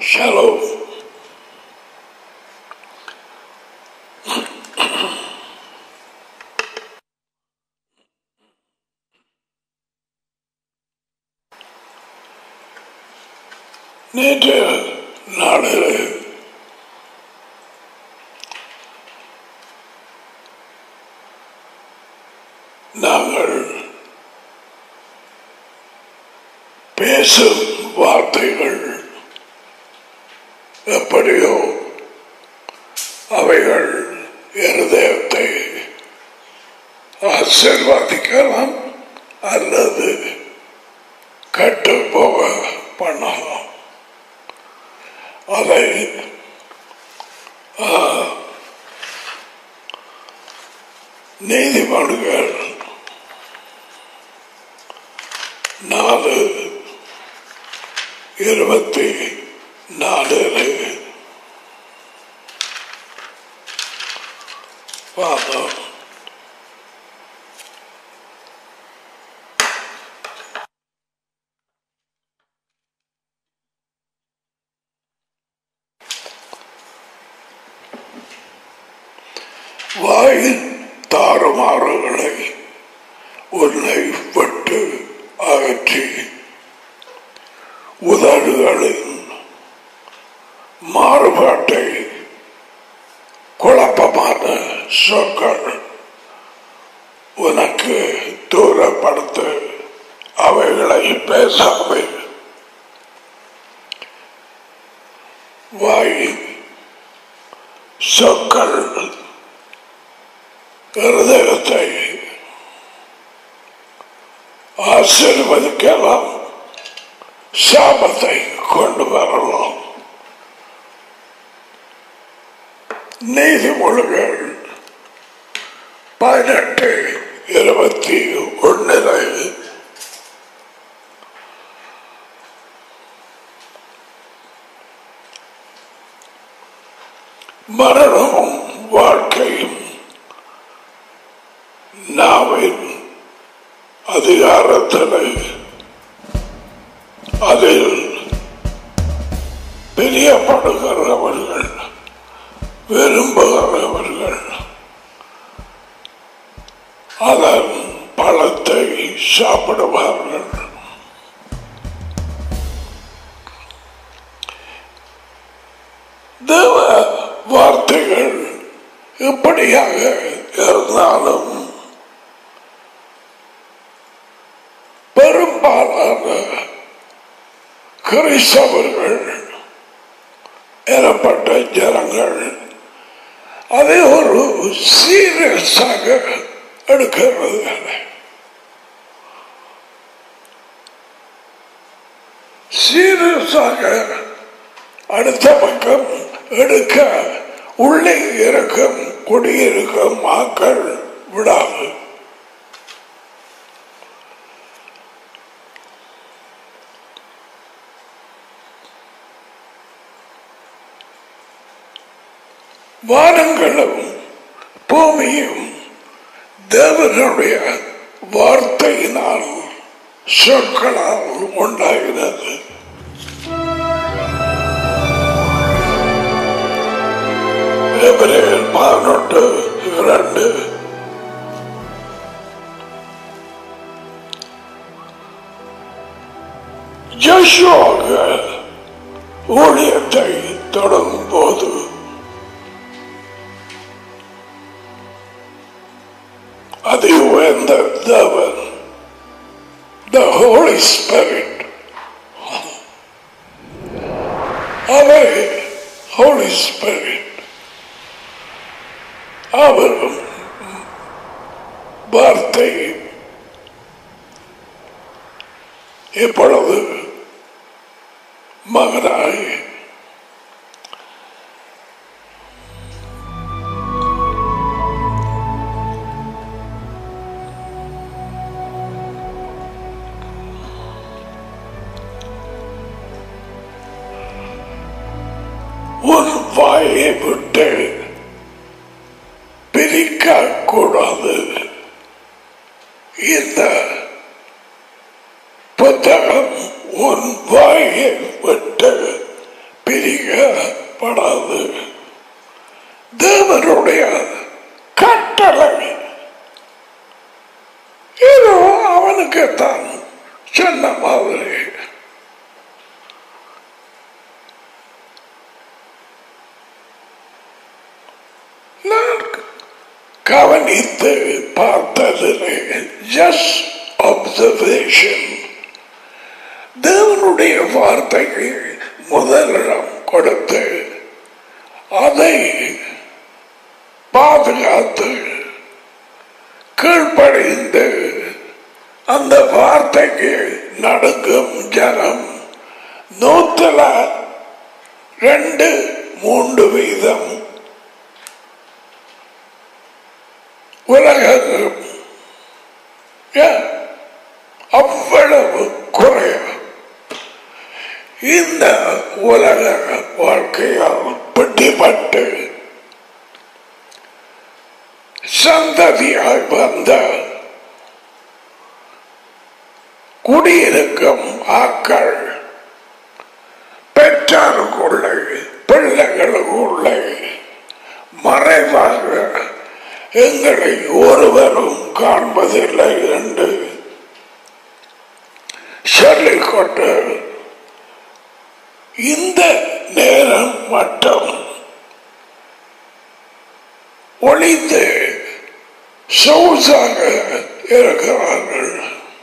Shalom. நேற்று நாளில் நாங்கள் பேசும் வார்த்தைகள் எப்படியோ அவைகள் இருதயத்தை ஆசிர்வாதிக்கலாம் அல்லது கட்டு போக பண்ணலாம் அதை ஆ, நீதிமன்றங்கள் நாலு இருபத்தி நாலில் பார்த்தோம் வாயின் தாறுமாறுகளை உன்னை விட்டு அகற்றி உதடுகளின் மாறுபாட்டை குழப்பமான சொற்கள் உனக்கு தூரப்படுத்த அவைகளை பேசாமல் வாயின் சொற்கள் இருதயத்தை ஆசீர்வதிக்கலாம் சாபத்தை கொண்டு வரலாம் நீதிமொழிகள் பதினெட்டு இருபத்தி ஒன்றில் மரணமும் வாழ்க்கையும் நாவின் அதிகாரத்தில் அதில் பிரியப்படுகிறவர்கள் விரும்புகிறவர்கள் அதன் பழத்தை சாப்பிடுவார்கள் தேவ வார்த்தைகள் எப்படியாக இருந்தாலும் பெரும்பாலான கிறிஸ்தவர்கள் எனப்பட்ட ஜனங்கள் அதை ஒரு சீரியஸாக எடுக்கிறது இல்லை. சீரியஸாக அடுத்த பக்கம் எடுக்க உள்ளே இருக்கும் குடியிருக்கும் மக்கள் விடாது வானங்களும் பூமியும் தேவனுடைய வார்த்தையினால் சொற்களால் உண்டாகிறது எபிரேயர் பதினொன்று இரண்டு ஜோஷுவாக ஊழியத்தை தொடங்கும் போது அதி உயர்ந்த தேவன் the Holy Spirit அவை Holy Spirit அவர் வார்த்தை இப்பொழுது மகனாய் உன் வாயை விட்டு பிரிக்க கூடாது இந்த புத்தகம் உன் வாயை விட்டு விலகப்படாது தேவனுடைய கட்டளை ஏதோ அவனுக்கு தான் சொன்ன மாதிரி நான் கவனித்து பார்த்ததிலே ஜஸ்ட் அப்சர்வேஷன் தேவனுடைய வார்த்தைக்கு முதலிடம் கொடுத்து அதை பாதுகாத்து கீழ்ப்படிந்து அந்த வார்த்தைக்கு நடக்கும் ஜனம் நூத்துல ரெண்டு மூன்று வீதம் உலகம் ஏன் அவ்வளவு குறையும் இந்த உலக வாழ்க்கையால் பிடிபட்டு சந்ததியாய் வந்த குடியிருக்கும் ஆக்கள் பெற்றாருக்குள்ளே பிள்ளைகளுக்குள்ளே மறைவாக எங்களை ஒருவரும் காண்பதில்லை என்று சொல்லிக்கொண்டு இந்த நேரம் மட்டும் ஒளிந்து சொகுசாக இருக்கிறார்கள்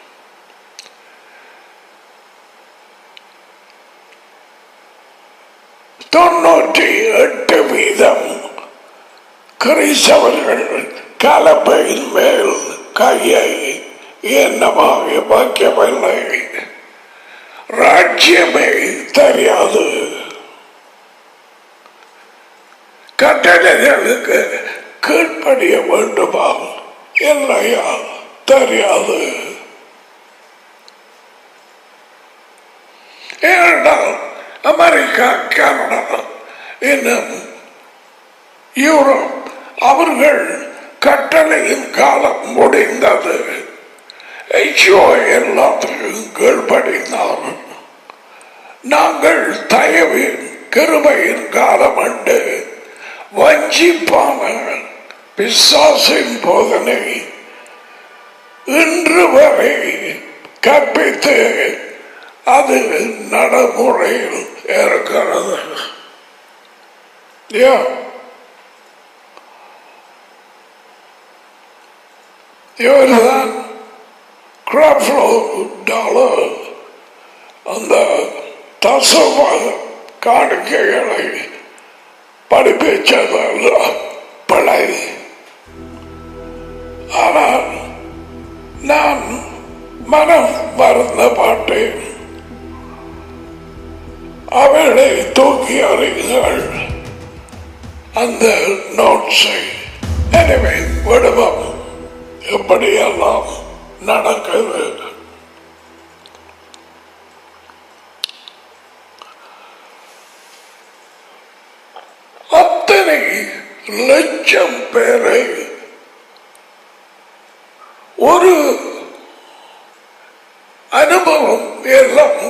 தொண்ணூற்றி எட்டு வீதம் கிறிஸ்தவர்கள் கலப்பையின் மேல் கையை என்னமாக வைக்கவில்லை ராஜ்யமே தெரியாது கட்டளைகளுக்கு கீழ்ப்படிய வேண்டுமா இல்லையா தெரியாது ஏனென்றால் அமெரிக்கா கனடா இன்னும் யூரோப் அவர்கள் கட்டளையின் காலம் முடிந்தது ஐயோ எல்லாத்துக்கும் கீழ்படிந்தார் நாங்கள் தயவின் கிருபையின் காலம் உண்டு வஞ்சிப்பான பிசாசின் போதனை இன்று வரை கற்பித்து அது நடைமுறையில் இருக்கிறது Yeah. இவர்தான் கிராப்லோ டாலர் அந்த தசம காணிக்கைகளை படிப்பிச்சதல்ல பிழை ஆனால் நான் மனம் மறந்த பாட்டேன் அவளை தூக்கி அறிங்கள் அந்த நோட்ஸை எனவே விடுவோம் எப்படியெல்லாம் நடக்குது அத்தனை லட்சம் பேரை ஒரு அனுபவம் எல்லாம்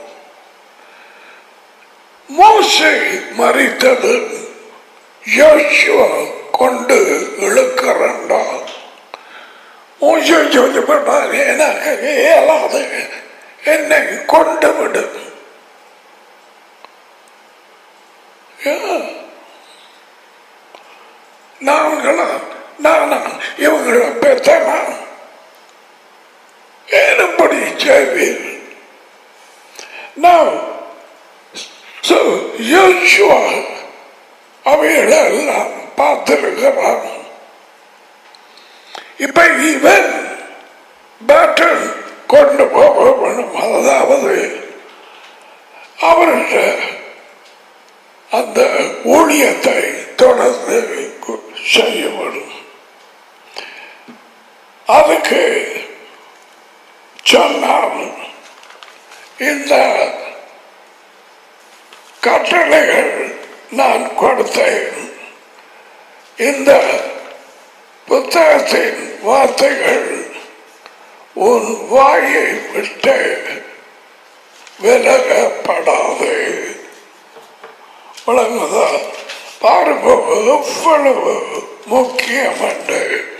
மோசை மறித்தது யோசுவா கொண்டு இழுக்கிறண்டா மோசை சொல்லப்பட்டார் எனக்கு இயலாது என்னை கொண்டு விடு ஏன்? நாங்களா நானா இவங்களை பெற்றனா ஏனப்படி செய்வீர் நான் So, Joshua அவைகளெல்லாம் பார்த்திருக்கிறான் இப்ப இவன் பேட்டர் கொண்டு போக வேணும் அதாவது அவர்கிட்ட அந்த ஊழியத்தை தொடர்ந்து செய்ய வேணும் அதுக்கு சொன்னால் இந்த கட்டளைகள் நான் கொடுத்தேன் இந்த புத்தகத்தின் வார்த்தைகள் உன் வாயை விட்டு விலகப்படாது விளங்குதா பாருங்க எவ்வளவு முக்கியம் என்று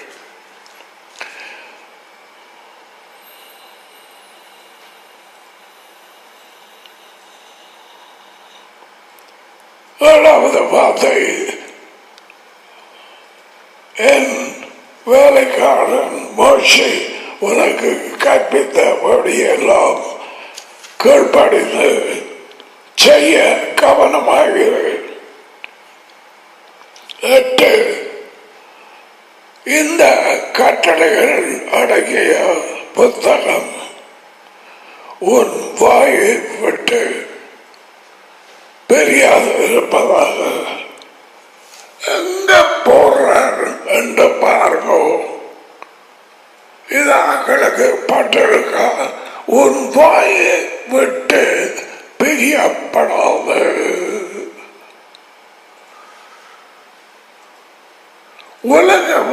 ஏழாவது வார்த்தை என் வேலைக்காரன் மோஷி உனக்கு கற்பித்தபடியெல்லாம் கீழ்ப்படிந்து செய்ய கவனமாகிற எட்டு இந்த கட்டளைகள் அடங்கிய புத்தகம் உன் வாயை விட்டு பெரியாது இருப்பதாக எங்க போறார் என்று பாருங்க இதாக்களுக்கு பட்டிருக்கா உன் வாயை விட்டு பிரியப்படாது உலகம்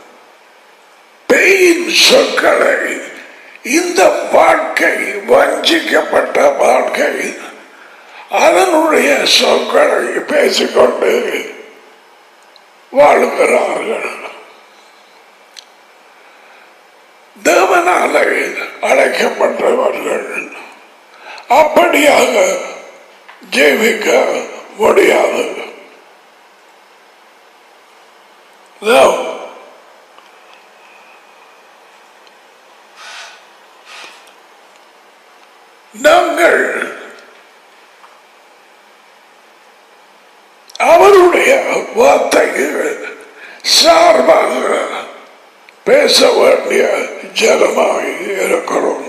பெயின் சொற்களை இந்த வாழ்க்கை வஞ்சிக்கப்பட்ட வாழ்க்கை அதனுடைய சொற்களை பேசிக்கொண்டு வாழுகிறார்கள் தேவனாலே அழைக்கப்பட்டவர்கள் அப்படியாக ஜீவிக்க முடியாது No. நாங்கள் அவருடைய வார்த்தைக்கு சார்பாக பேச வேண்டிய ஜனமாய் இருக்கிறோம்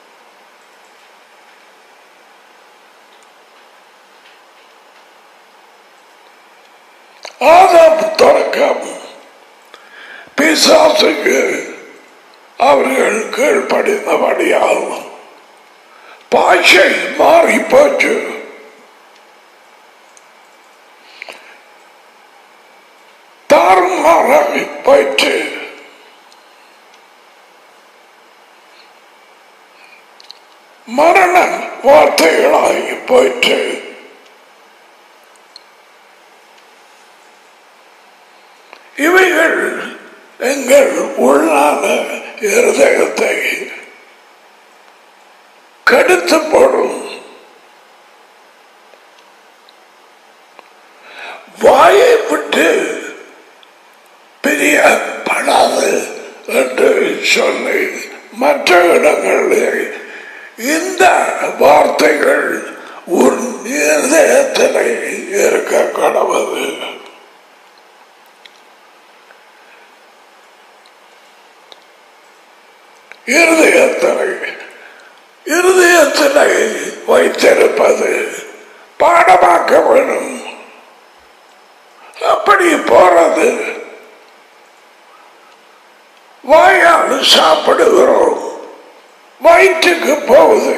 ஆதாம் தொடக்கம் பிசாசுக்கு அவர்கள் கீழ்ப்படிந்தபடியால் பாஷை மாறி போச்சு தாறுமாறாகி போயிற்று மரண வார்த்தைகளாகி போயிற்று இவைகள் எங்கள் உள்ளான இருதயத்தை கடுத்து போடும் வாயை விட்டு பிரியப்படாது என்று சொல்லி மற்ற இடங்களில் இந்த வார்த்தைகள் உன் இருதயத்திலே இருக்க கடவுது இருதயத்திலே இருதயத்திலே வைத்திருப்பது பாடமாக்க வேணும் அப்படி போறது வாயால் சாப்பிடுகிறோம் வயிற்றுக்கு போகுது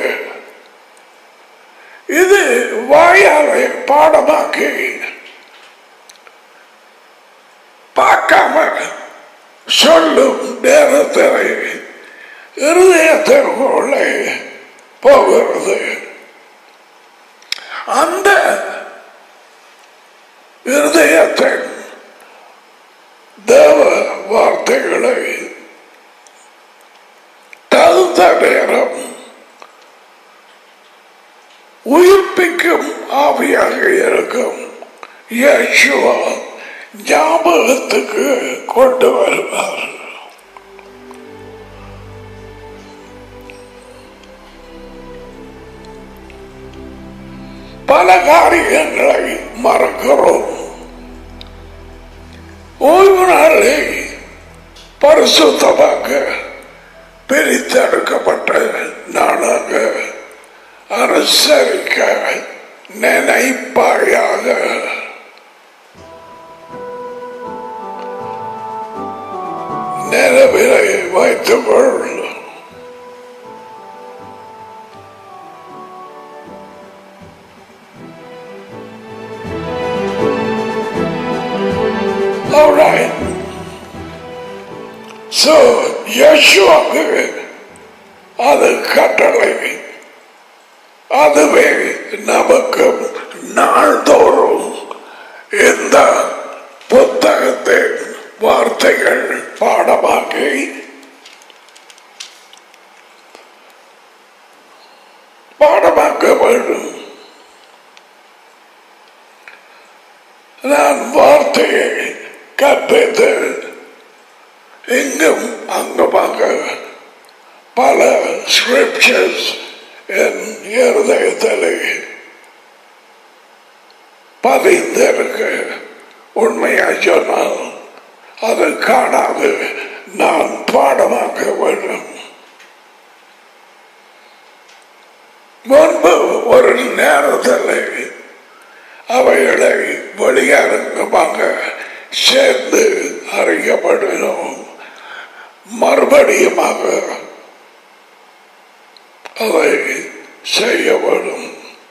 இது வாயாலை பாடமாக்கி பார்க்காம சொல்லும் நேரத்தில் இருதயத்திற்குள்ளே போகிறது அந்த இருதயத்தின் தேவ வார்த்தைகளை தகுந்த நேரம் உயிர்ப்பிக்கும் ஆவியாக இருக்கும் யேசுவா ஞாபகத்துக்கு கொண்டு வருவார் பல காரியங்களை மறக்கிறோம் ஓய்வு நாளை பரிசுத்தமாக பிரித்தெடுக்கப்பட்ட நாளாக அனுசரிக்க நினைப்பாயாக நிலவிலை வைத்துக் கொள் All right. So, யேசுவாக்கு அது கட்டளை அதுவே நமக்கு நாள்தோறும் வேண்டும் நான் வார்த்தையை கற்பித்து இங்கும் அங்குமாக பல ஸ்கிரிப்சர்ஸ் என் இருதயத்திலே பதிந்திருக்க உண்மையாக சொன்னால் அது காணாது நான் பாடமாக்க வேண்டும் முன்பு ஒரு நேரத்தில் அவைகளை வெளியரங்கமாக சேர்ந்து அறியப்படணும் மறுபடியுமாக அதை செய்யப்படும்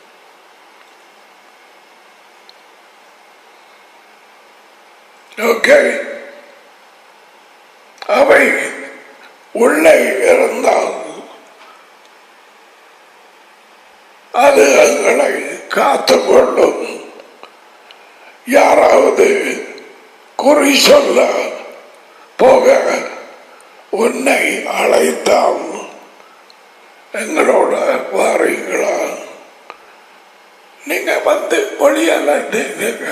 ஓகே அவை உள்ளே இருந்தால் அது எங்களை காத்துக்கொள்ளும் யாராவது குறி சொல்ல போக உன்னை அழைத்தால் எங்களோட வாரீங்களா நீங்க வந்து ஒளியால நீங்க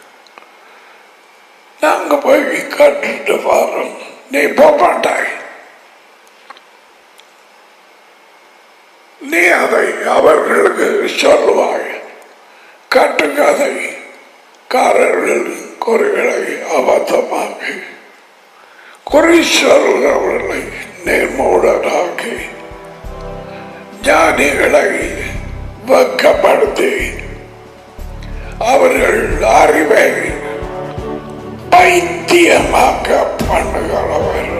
நாங்க போய் கட்டுட்டு வரோம் நீ போக மாட்டாய் நீ அதை அவர்களுக்கு சொல்லுவாய் கட்டுக்கதை காரர்கள் குறைகளை அபத்தமாக்கி குறி சொல்கிறவர்களை நேர்மூடனாக்கி ஞானிகளை வெக்கப்படுத்தி அவர்கள் அறிவை பைத்தியமாக்க பண்ணுகிறவர்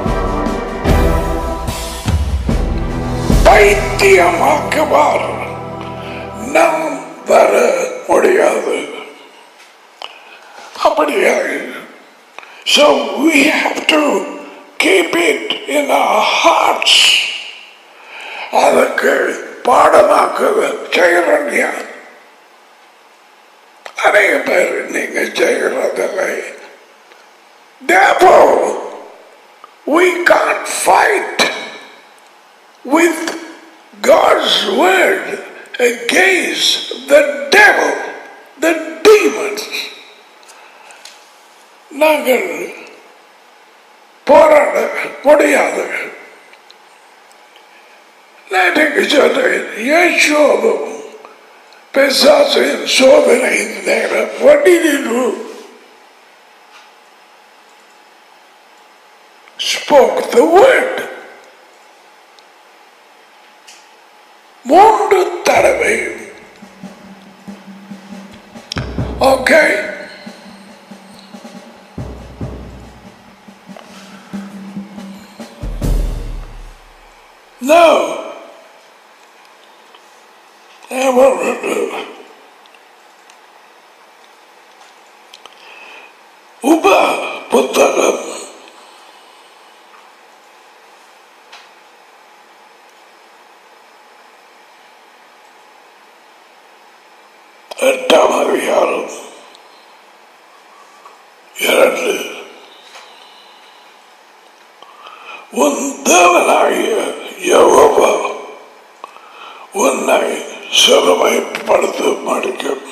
பைத்தியமாக்குவார் நாம் வர முடியாது அப்படியாக So we have to keep it in our hearts. அதுக்கு பாடமாக்குது செய்யறீங்க அநேக பேர் நீங்க செய்கிறதில்லை Therefore, we can't fight with God's word against the devil, the demons. நாங்கள் போராட முடியாது நேற்றுக்கு சொன்னேன் யேசுவும் பிசாசின் சோதனை நேரம் வண்டியிலு spoke the word மூன்று தடவை okay No. I want to do. உப புத்தகம் எட்டாம் அதிகாரம் இரண்டு உன் தேவனாகிய யெகோவா உன்னை சிறுமைப்படுத்த மடிக்கும்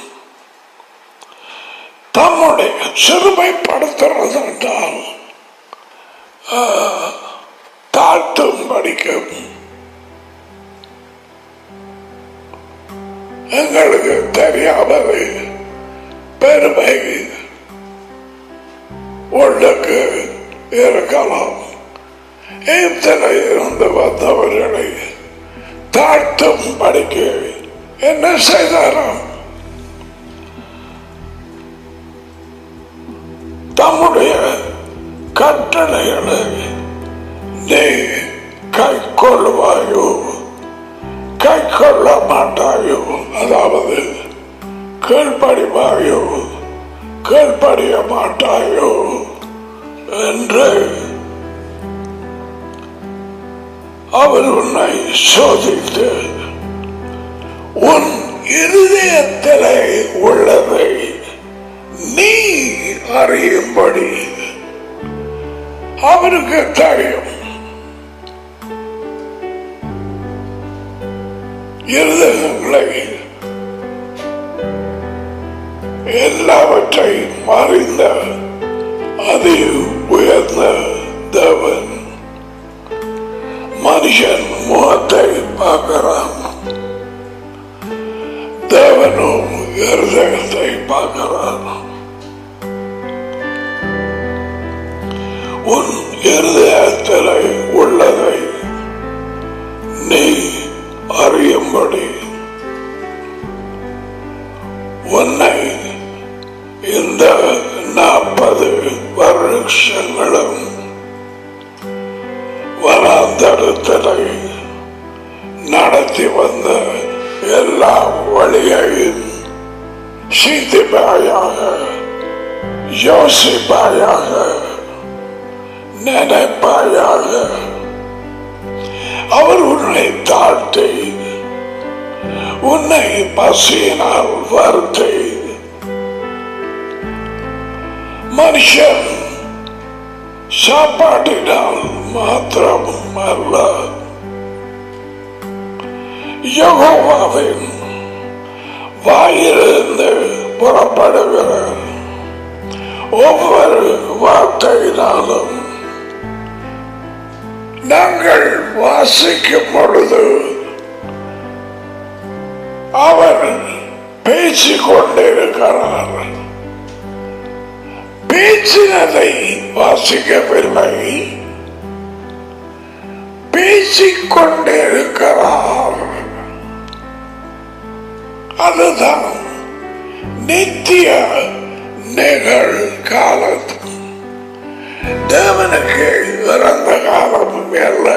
தம்முடைய சிறுமைப்படுத்துறது என்றால் தாழ்த்தும் படிக்கும் எங்களுக்கு தெரியாதது பெருமை உள்ளுக்கு இருக்கலாம் இத்தனை இருந்து வந்தவர்களை தாழ்த்தும் படிக்க என்ன செய்தாராம் தம்முடைய கட்டளைகளை நீ கை கொள்வாயோ கை கொள்ள மாட்டாயோ அதாவது கீழ்ப்படிவாயோ கீழ்ப்படிய மாட்டாயோ என்று அவர் உன்னை சோதித்து உன் இருதயத்திலே உள்ளதை நீ அறியும்படி அவருக்கு தெரியும் இருதயங்களை எல்லாவற்றையும் அறிந்த அதி உயர்ந்த தேவன் மனுஷன் முகத்தை பார்க்கிறான் தேவனும் இருதயத்தை பார்க்கிறான் உன் இருதயத்திலே உள்ளதை நீ அறியும்படி உன்னை இந்த நாற்பது வருஷங்களும் வராந்தரத்திலே நடத்தி வந்த எல்லா வழியையும் சிந்திப்பாயாக யோசிப்பாயாக நினைப்பாயாக அவர் உன்னை தாழ்த்தி உன்னை பசியினால் வருத்தி மனுஷன் சாப்பாட்டினால் மாத்திரம் அல்ல யகோவாவின் வாயிலிருந்து புறப்படுகிற ஒவ்வொரு வார்த்தையினாலும் நாங்கள் வாசிக்கும் பொழுது அவர் பேசிக் கொண்டிருக்கிறார் பேச்சினதை வாசிக்கவில்லை பேசிக் கொண்டிருக்கிறார் அதுதான் நித்திய நிகழ்காலத்து தேவனுக்கு இறந்த காலமும் இல்லை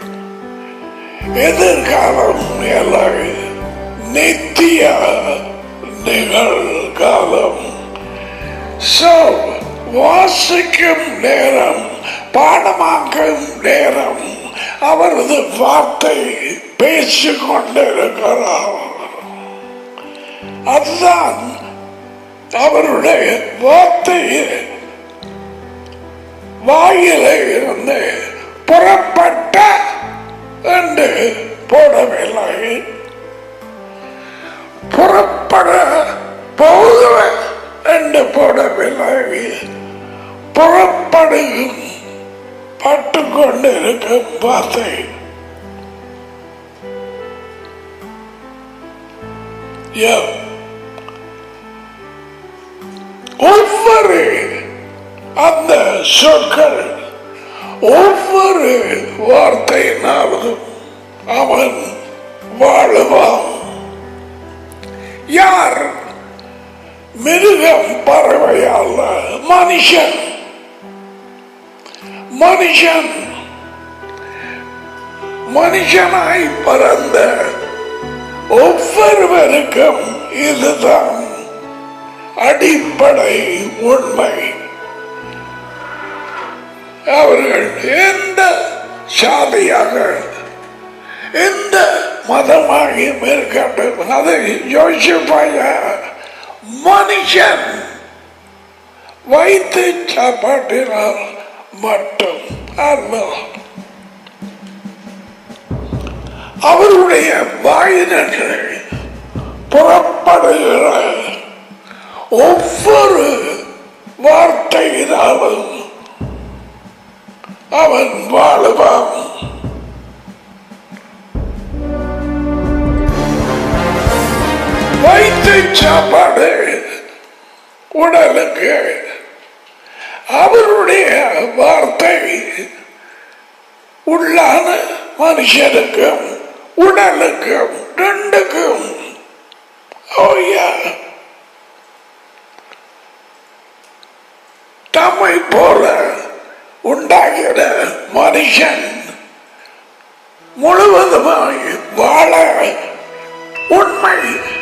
எதிர்காலமும் இல்லை நித்திய நிகழ்காலம் So, வாசிக்கும் நேரம் பாடமாக்கும் நேரம் அவரது வார்த்தை பேசிக் கொண்டிருக்கிறார் அதுதான் அவருடைய வார்த்தை வாயிலே இருந்து புறப்பட்ட என்று போடவில்லை புறப்பட போகுவ என்று போடவில்லை புறப்படுகும் பட்டு கொண்டிருக்கும் வார்த்தை Yeah. ஒவ்வொரு அந்த சொற்கள் ஒவ்வொரு வார்த்தையினாலும் அவன் வாழுவான் யார் மிருகம் பறவை அல்ல மனுஷன் மனுஷன் மனுஷனாய் பிறந்த ஒவ்வொருவருக்கும் இதுதான் அடிப்படை உண்மை அவர்கள் எந்த சாதியாக எந்த மதமாகியும் இருக்கட்டும் அதை யோசிப்பாய மனுஷன் வைத்து சாப்பாட்டினால் மட்டும் அல்ல அவருடைய வாயினற்றை புறப்படுகிற ஒவ்வொரு வார்த்தையினாலும் அவன் வாழுவான் வைத்து சாப்பாடு உடலுக்கு அவருடைய வார்த்தை உள்ளான மனுஷனுக்கும் உடலுக்கும் ரெண்டுக்கும் ஓயா தம்மை போல உண்டாகிற மனுஷன் முழுவதுமாய் வாழ உண்மை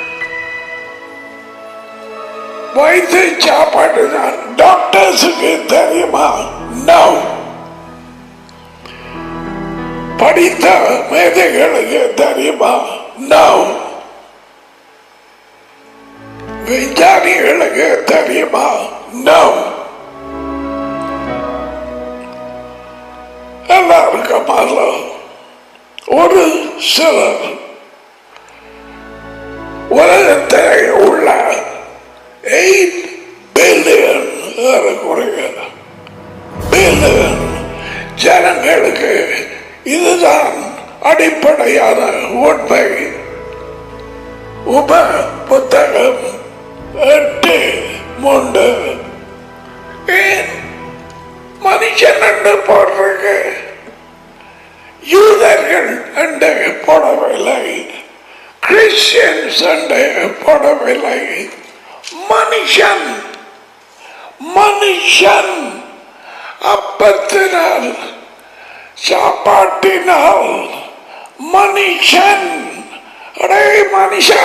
வைத்து சாப்பாடு தான் டாக்டர்ஸுக்கு தெரியுமா நோ படித்த மேதைகளுக்கு தெரியுமா நோ விஞ்ஞானிகளுக்கு தெரியுமா நோ எல்லாருக்கும் அல்ல ஒரு சிலர் உலகத்தில் உள்ள எயிட் புத்தகம் எட்டு மூன்று ஏன் மனுஷன் என்று போடுறது யூதர்கள் என்று போடவில்லை கிறிஸ்டியன்ஸ் என்று போடவில்லை மனுஷன் மனுஷன் அப்பத்தினால் சாப்பாட்டினால் மனுஷன் அடே மனுஷா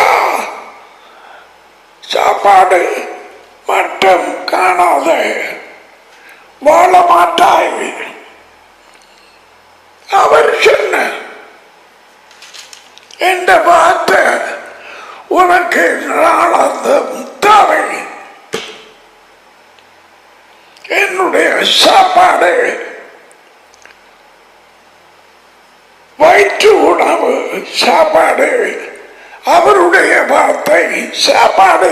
சாப்பாடு மட்டும் காணாத வாழ மாட்டாய் அவர் சொன்ன இந்த வார்த்தை உனக்கு நாளாந்தம் தரை என்னுடைய சாப்பாடு வயிற்று உணவு சாப்பாடு அவருடைய வார்த்தை சாப்பாடு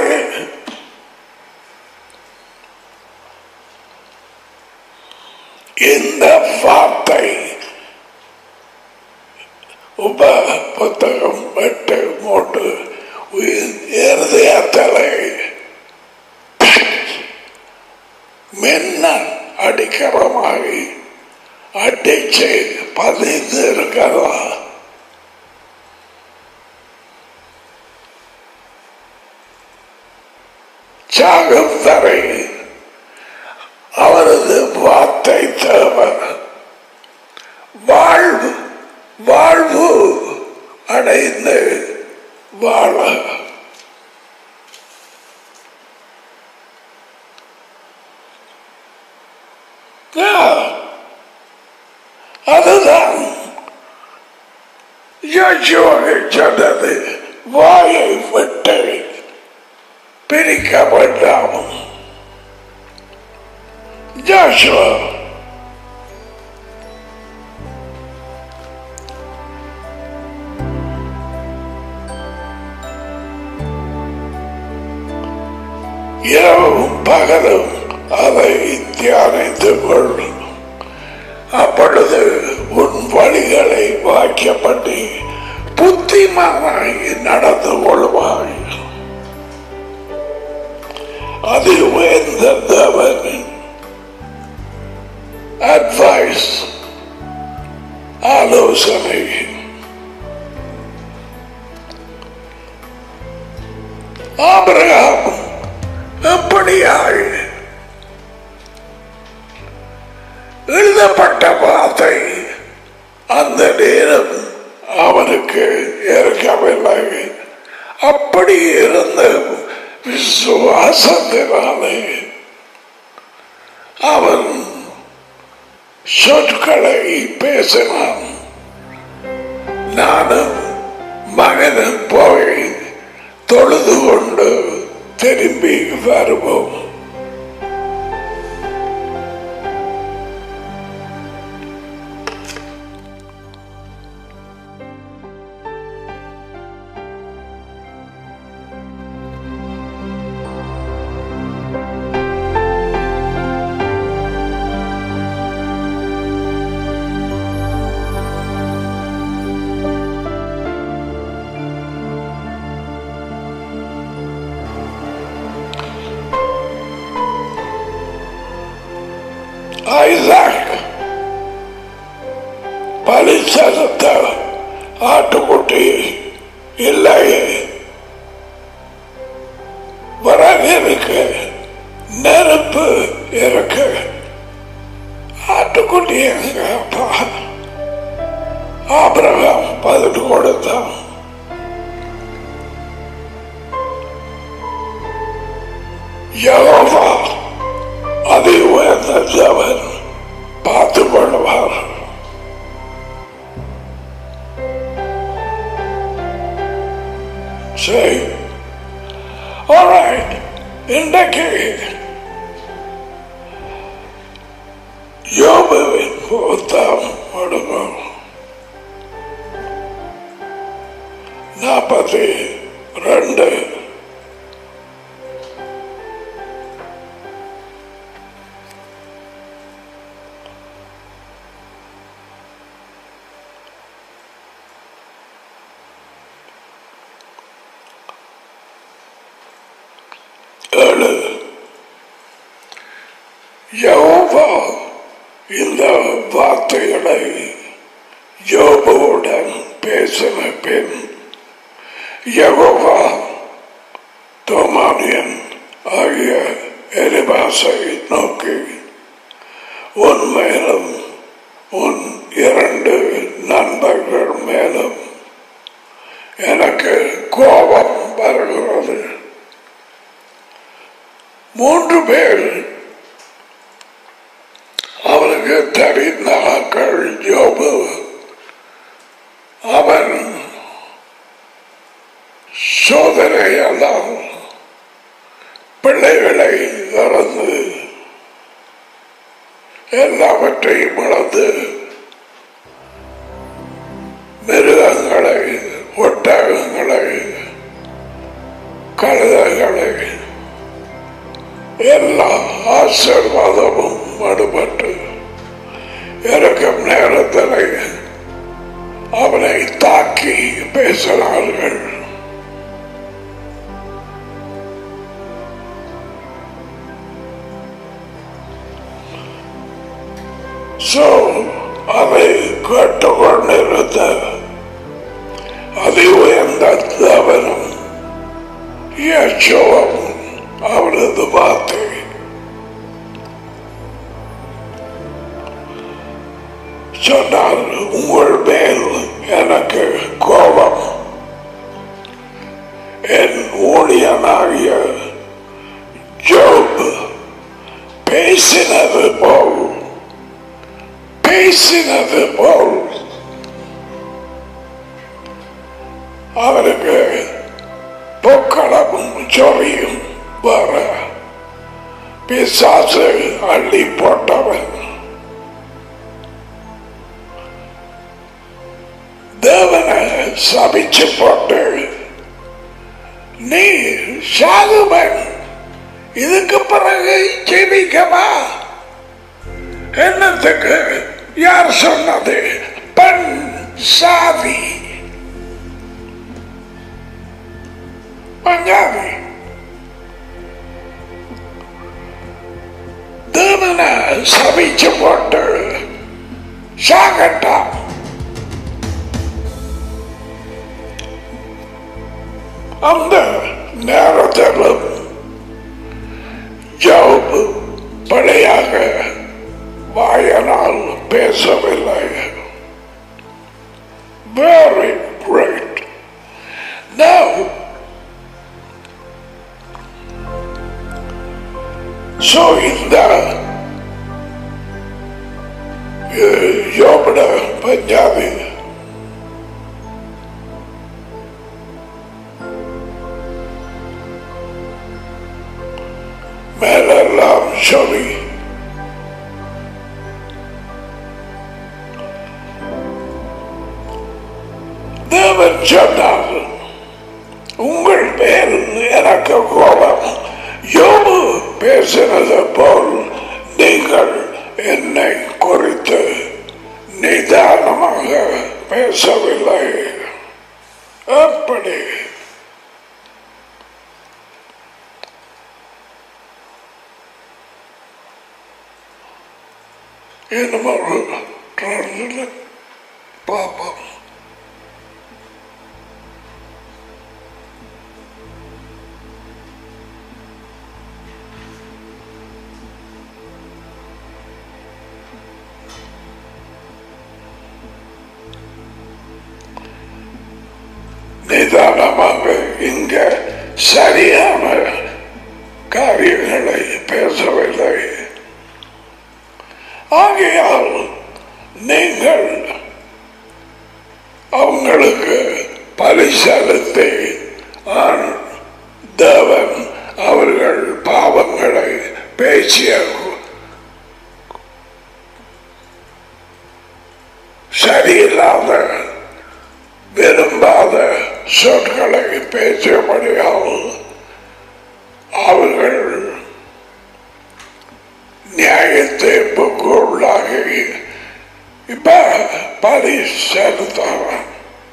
இந்த வார்த்தை உப புத்தகம் எட்டு மூன்று இருதயத்தலை மின்னல் அடிக்கிறமாகி அடிச்சு பதிந்து இருக்கிறதா சாகும் தரை அவரது வார்த்தை தேவை வாழ்வு வாழ்வு அடைந்து வாழ அதுதான் யோசுவாவை சொன்னது வாயை விட்டு பிரிக்க வேண்டாம் Joshua. இரவும் பகலும் அதை தியானித்துக் கொள்ளும் அப்பொழுது உன் வழிகளை வாக்கியப்பட்டு புத்திமானாய் நடந்து கொள்வாய் அது உயர்ந்த தேவனின் அட்வைஸ் ஆலோசனை ஆபிரகாம் எப்படியாய் எழுதப்பட்ட வார்த்தை அந்த நேரம் அவனுக்கு இருக்கவில்லை அப்படி இருந்த விசுவாசத்தினாலே அவன் சொற்களை பேசினான் நானும் மகனும் போய் தொழுது கொண்டு திரும்பி வருவோம் ஐசாக் பலிசனத்த ஆட்டுக்குட்டி இல்லை விறகு இருக்கு நெருப்பு இருக்கு ஆட்டுக்குட்டி எங்க அப்பா ஆபிரகாம் பதில் கொடுத்தான் யகோவா அதை உயர்ந்த தேவன் பார்த்து கொள்வார் சரி alright இன்றைக்கு யோபுவின் புத்தகம் ஒடுங்கும் நாற்பத்தி ரெண்டு அப்போ இந்த வார்த்தைகளை யோபுவுடன் பேசின பின் யகோவா தோமானியன் ஆகிய எலிபாசை நோக்கி உன் மேலும் உன் இரண்டு நண்பர்கள் மேலும் எனக்கு கோபம் வருகிறது மூன்று பேர் அவனுக்கு தெரிந்த ஆக்கள் யோபு அவன் சோதனையெல்லாம் பிள்ளைகளை இறந்து எல்லாவற்றையும் இழந்து மிருகங்களை ஒட்டகங்களை கழுதைகளை எல்லா ஆசீர்வாதமும் அடுபட்டு இருக்கும் நேரத்தில் அவனை தாக்கி பேசினார்கள் So, அதை கேட்டுக்கொண்டிருந்த அதி உயர்ந்த தேவனும் யேசுவும் அவரது வார்த்தை சொன்னால் உங்கள் மேல் எனக்கு கோபம் என் ஊழியனாகிய ஜோப் பேசினது போல் பேசினது போல் அவருக்கு பொக்களமும் சொறியும் வர பிசாசு அள்ளி போட்டவன் தேவனை சபிச்சு போட்டு நீ சாகுவன் இதுக்கு பிறகு ஜெபிக்கவா என்னத்துக்கு யார் சொன்னது பெண் சாதி பஞ்சாபி தேவனை சபிச்சு போட்டு சாகட்டான் அந்த நேரத்திலும் ஜோபு பழையாக வாயனால் பேசவில்லை Very great. Now, so இந்த யோபட பஞ்சாபி மேலெல்லாம் சொல்லி தேவன் சொன்னார் உங்கள் மேல் எனக்கு கோபம் யோபு பேசினது போல் நீங்கள் என்னை குறித்து நிதானமாக பேசவில்லை அப்படி இன்னும் ஒரு டிரான்ஸ்லேட் பார்ப்போம் நிதானமாக இங்க சரியான காரியங்களை பேசவில்லை ஆகையால் நீங்கள் அவங்களுக்கு பரிசலத்தை ஆண் தேவன் அவர்கள் பாவங்களை பேசிய சரியில்லாத விரும்பாத சொற்களை பேசியபடியால் அவர்கள் நியாயத்தை உள்ளாகி இப்ப பலி செலுத்தவன்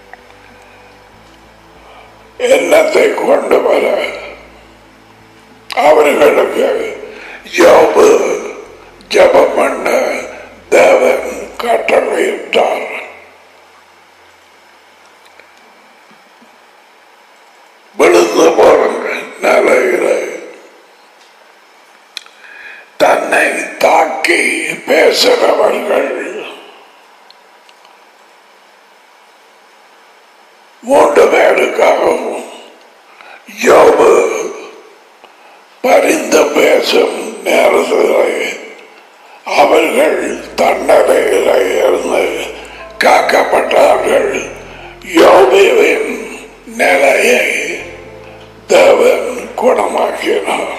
எண்ணத்தை கொண்டு வர அவர்களுக்கு யோபு ஜபம் பண்ண தேவன் கட்டளையிட்டார் விழுந்து போறங்க நிலையில தன்னை தாக்கி பேசுகிறவர்கள் மூன்று பேருக்காகவும் யோபு பரிந்து பேசும் நேரத்தில் அவர்கள் தன்னரையில் இருந்து காக்கப்பட்டார்கள் யோபுவின் நிலையை தேவன் குணமாக்கினார்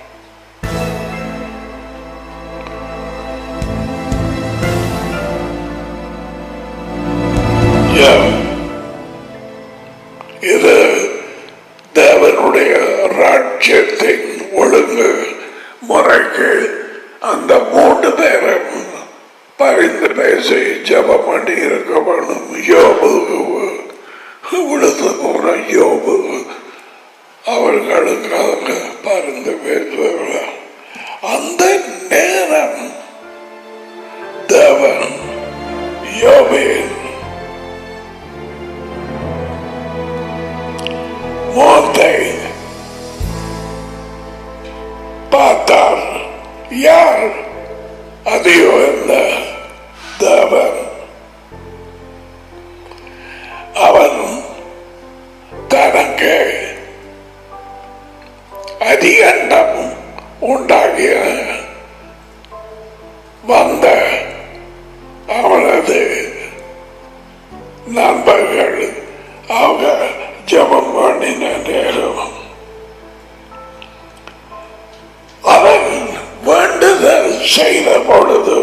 Yeah. இது தேவனுடைய ராஜ்யத்தின் ஒழுங்கு முறைக்கு அந்த மூன்று பேரும் பரிந்து பேசி ஜபம் பண்ணி இருக்க வேணும் யோபு விழுந்து போன யோபு அவர்களுக்காக பரிந்து பேசுவார்கள் அந்த நேரம் தேவன் யோபின் முகத்தை பார்த்தார் யார் அதி உயர்ந்த தேவன் அவன் தனக்கு அதிகண்டம் உண்டாகிய வந்த அவனது நண்பர்கள் அவங்க ஜபம் பண்ணின நேரம் அவன் வேண்டுதல் செய்த பொழுது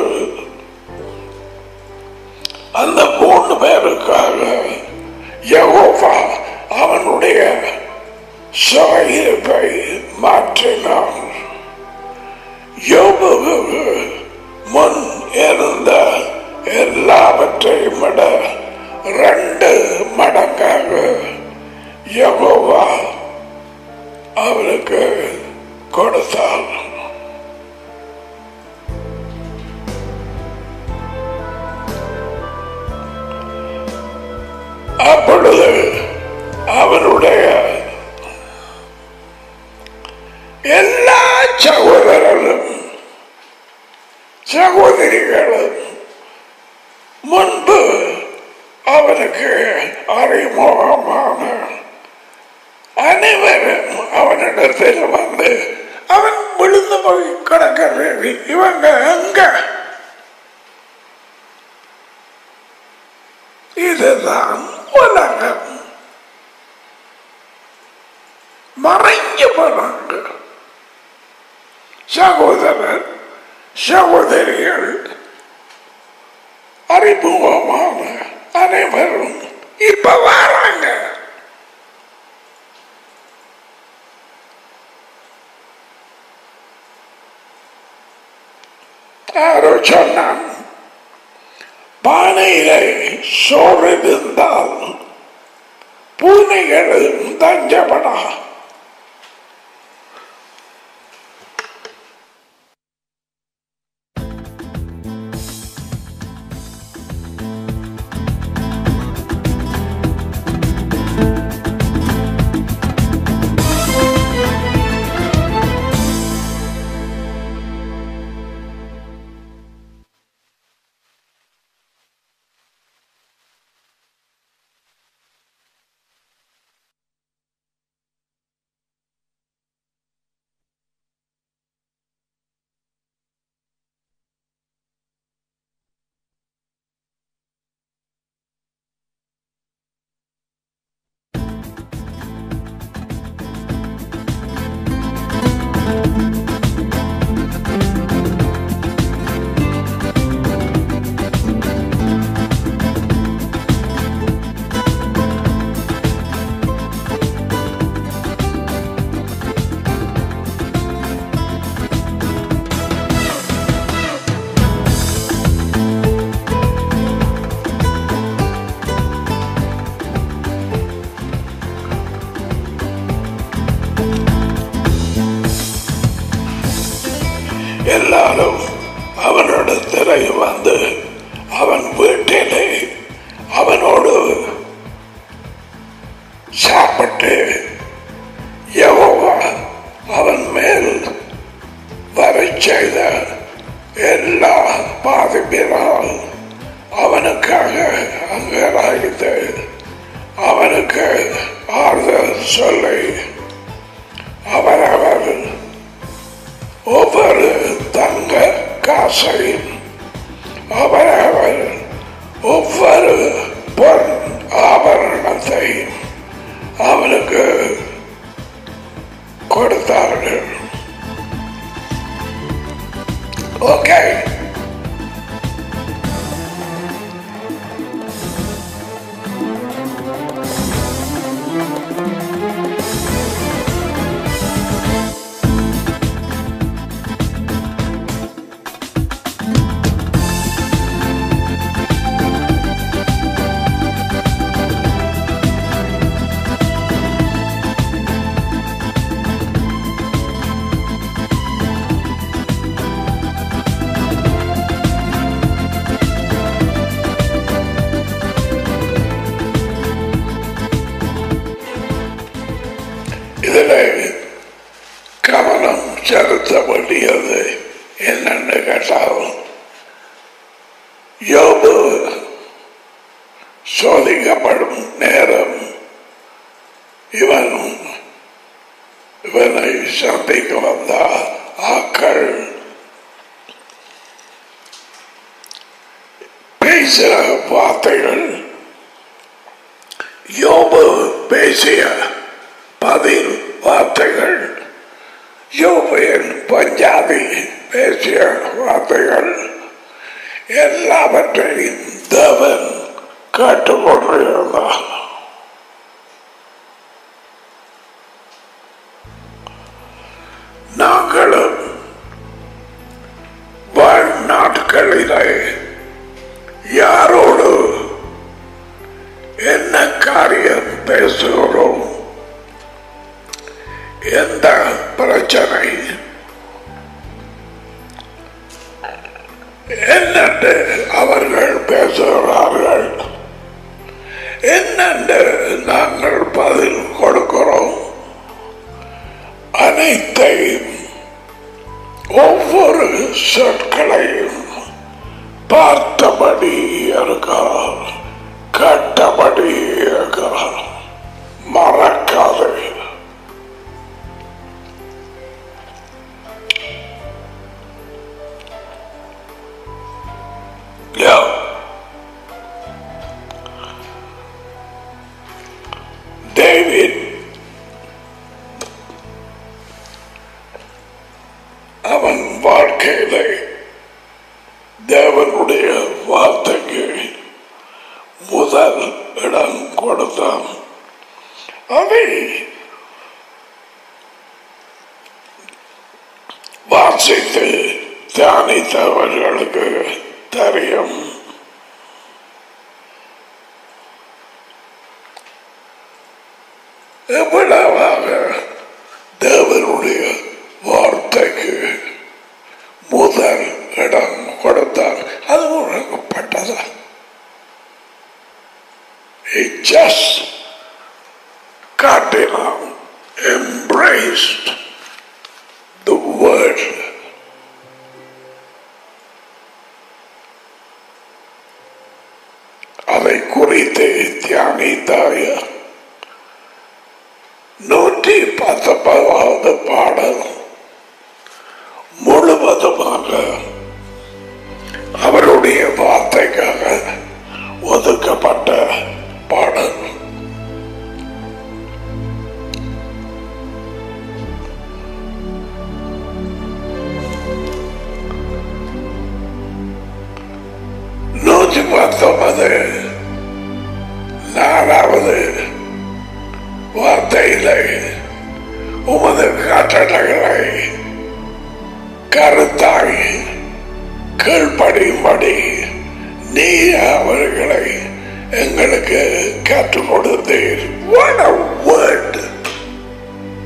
அந்த மூணு பேருக்காக யகோவா அவனுடைய சாயிப்பை மாற்றினான் யோபுவுக்கு முன் இருந்த எல்லாவற்றையும் விட ரெண்டு மடங்காக யகோவா அவனுக்கு கொடுத்தார் அப்பொழுது அவனுடைய எல்லா சகோதரர்களும் சகோதரிகளும் முன்பு அவனுக்கு அறிமுகமான அனைவரும் அவனிடத்தில் வந்து அவன் விழுந்து போய் கிடக்கிறது இவங்க எங்க இதுதான் உலகம் மறைஞ்சு போறாங்க சகோதரர் சகோதரிகள் அறிமுகமான அனைவரும் இப்ப வராங்க யாரோ சொன்னான் பானையிலே சோறு இருந்தால் பூனைகளும் தஞ்சப்படா எல்லாரும் அவனிடத்தில் வந்து அவன் வீட்டிலே அவனோடு சாப்பிட்டு யெகோவா அவன் மேல் வரச் செய்த எல்லா பாதிப்பினால் அவனுக்காக அங்கராய்ந்து அவனுக்கு ஆறுதல் சொல்லி அவரவர் ஒவ்வொரு தங்க காசையும் அவரவர் ஒவ்வொரு பொன் ஆபரணத்தையும் அவனுக்கு கொடுத்தார்கள் ஓகே இதுல கவனம் செலுத்த வேண்டியது என்னன்னு கேட்டால் யோபு சோதிக்கப்படும் நேரம் இவன் இவனை சந்திக்க வந்த ஆக்கள் பேசிய வார்த்தைகள் யோபு பேசிய பதில் வார்த்தைகள் யோபுவின் பஞ்சாபி பேசிய வார்த்தைகள் எல்லாவற்றையும் தேவன் கேட்டுக்கொண்டிருந்தார் நாங்களும் வாழ்நாட்களிலே யாரோடு என்ன காரியம் பேசுகிறோம் எந்த பிரச்சனை என்னென்று அவர்கள் பேசுகிறார்கள் என்னென்று நாங்கள் பதில் கொடுக்கிறோம் அனைத்தையும் ஒவ்வொரு சொற்களையும் பார்த்தபடி இருக்கிறார் கட்டபடி இருக்கிறார் மறக்காதே Yeah. David அவன் வாழ்க்கையிலே தேவனுடைய வார்த்தைக்கு முதல் இடம் கொடுத்தான் அதை வாசித்து தியானித்தவர்களுக்கு தெரியும் எவ்வளவாக தேவனுடைய வார்த்தைக்கு முதல் இடம் கொடுத்தார் அது உணரப்பட்டதா It just காட்டினான் embraced the word அதை குறித்து தியானித்தாய நூற்றி பத்தொன்பதாவது பாடல் முழுவதுமாக அவருடைய வார்த்தைக்காக ஒதுக்கப்பட்ட பாடல் நூற்றி பத்தொன்பது நாலாவது வார்த்தையிலே உமது கட்டளைகளை கருத்தாய் கீழ்ப்படியும்படி நீ அவர்களை எங்களுக்கு கற்றுக் கொடுத்தீர் What a word!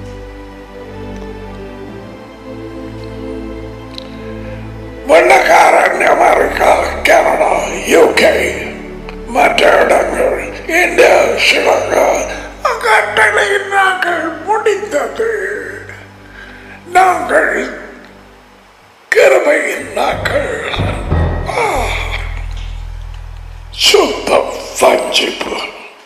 வெள்ளக்கார அமெரிக்கா கனடா யூகே மற்ற இடங்கள் இந்தியா ஸ்ரீலங்கா கட்டளை நாங்கள் முடிந்தது நாங்கள் கிருபையின் நாட்கள் ஆ, சுத்த வஞ்சிப்பு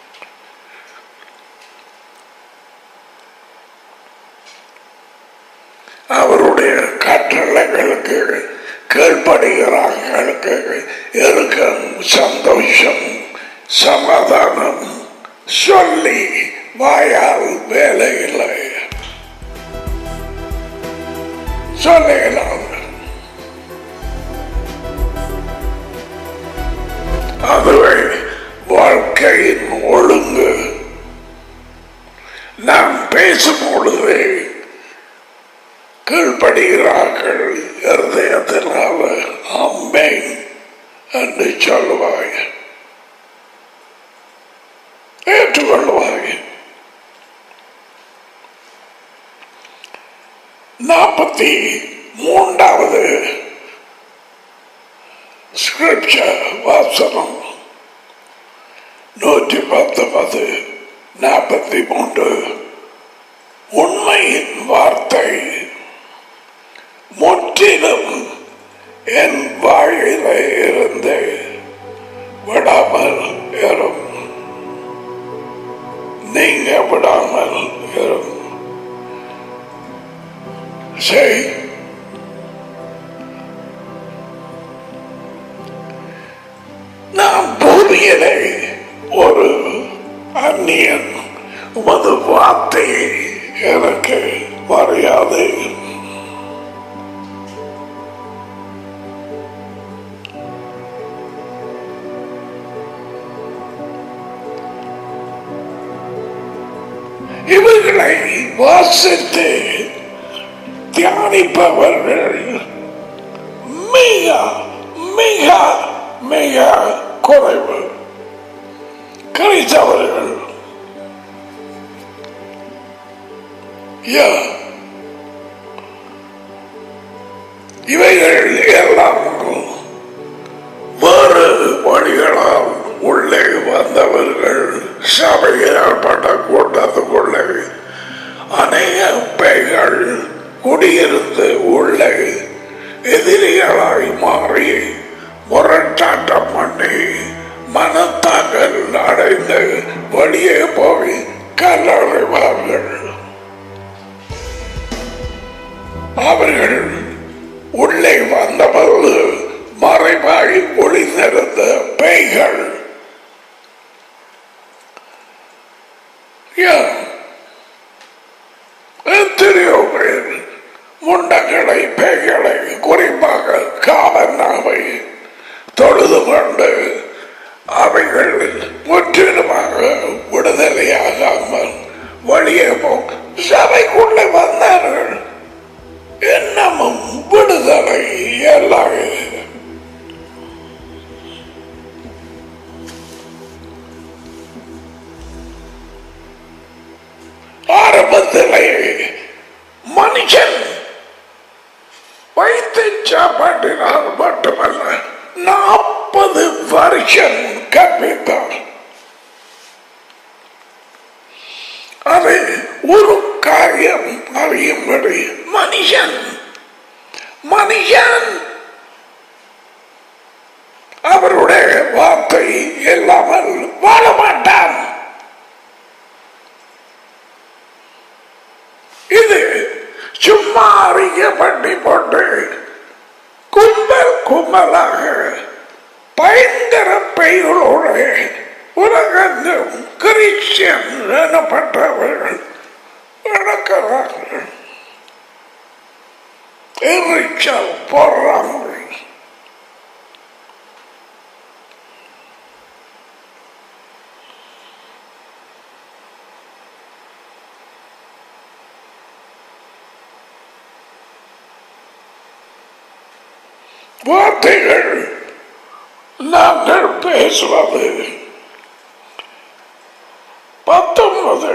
அவருடைய கட்டளைகளுக்கு கீழ்ப்படுகிறார்களுக்கு இருக்கும் சந்தோஷம் சமாதானம் சொல்லி வாயால் வேலை இல்லை சொல்லலாம் அதுவே வாழ்க்கையின் ஒழுங்கு நாம் பேசும் பொழுதே கீழ்ப்படுகிறார்கள் இருதயத்தினால அம்மேன் என்று சொல்லுவாய் ஏற்றுக்கொள்வாய் நாற்பத்தி மூன்றாவது ஸ்கிரிப்சர் வாசனம் நூற்றி பத்தொன்பது நாற்பத்தி மூன்று உண்மையின் வார்த்தை முற்றிலும் என் வாயிலே இருந்து விடாமல் இரும் நீங்க விடாமல் இரும் செய் நாம் பூமியிலே ஒரு அந்நியன் உமது வார்த்தையை எனக்கு மரியாதை இவர்களை வாசித்து தியானிப்பவர்கள் மிக மிக மிக குறைவு கிடைத்தவர்கள் Yeah. இவைகள் எல்லாம் வேறு வழிகளால் உள்ளே வந்தவர்கள் சபையில் ஏற்பட்ட கூட்டத்துக்குள்ளே அநேக பேய்கள் குடியிருந்து உள்ளே எதிரிகளாய் மாறி முரட்டாட்டம் பண்ணி மனத்தாக்கல் அடைந்து வெளியே போய் கல்லறைவார்கள் அவர்கள் உள்ளே வந்தபோது மறைவாய் ஒளிந்திருந்த பேய்கள் யா, எத்தனையோ பேர் முண்டங்களை பேய்களை குறிப்பாக காவனாவை தொழுது கொண்டு அவைகள் முற்றிலுமாக விடுதலையாகாமல் வெளியே போ சபைக்குள்ளே வந்தார்கள் இன்னமும் விடுதலை எல்லாம் ஆரம்பத்திலே மனுஷன் வைத்து சாப்பாட்டினால் மட்டுமல்ல நாற்பது வருஷம் கற்பித்தார் அது ஒரு காரியம் அறியும்படி மனுஷன் மனுஷன் அவருடைய வார்த்தை இல்லாமல் வாழ மாட்டான் இது சும்மா அறிய பண்ணி போட்டு கும்பல் கும்பலாக பயங்கர பெய்களோடு உலகெங்கும் கிறிஸ்டியன் எனப்பட்டவர்கள் நடக்கிறார்கள் எரிச்சல் போடுறாங்க வார்த்தைகள் நாங்கள் பேசுவது பத்தொன்பது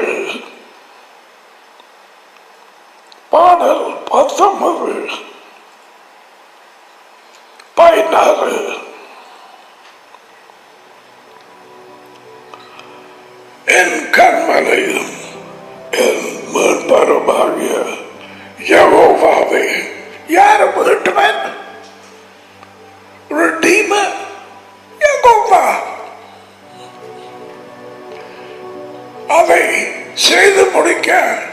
பாடல் பத்தொன்பது மாட்டாரு என் கண்மலையும் என் மேற்பருமாகிய யகோவாவே யார் மீட்டுவன் Redeemer யகோவா அதை செய்து முடிக்க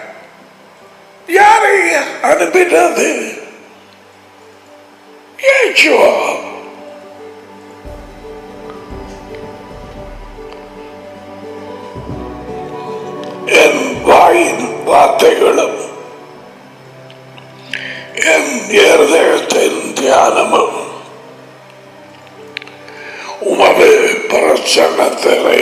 யாரை அனுப்பினது Yeshua. என் வாயின் வார்த்தைகளும் என் இருதயத்தின் தியானமும் உமது பிரசன்னத்திலே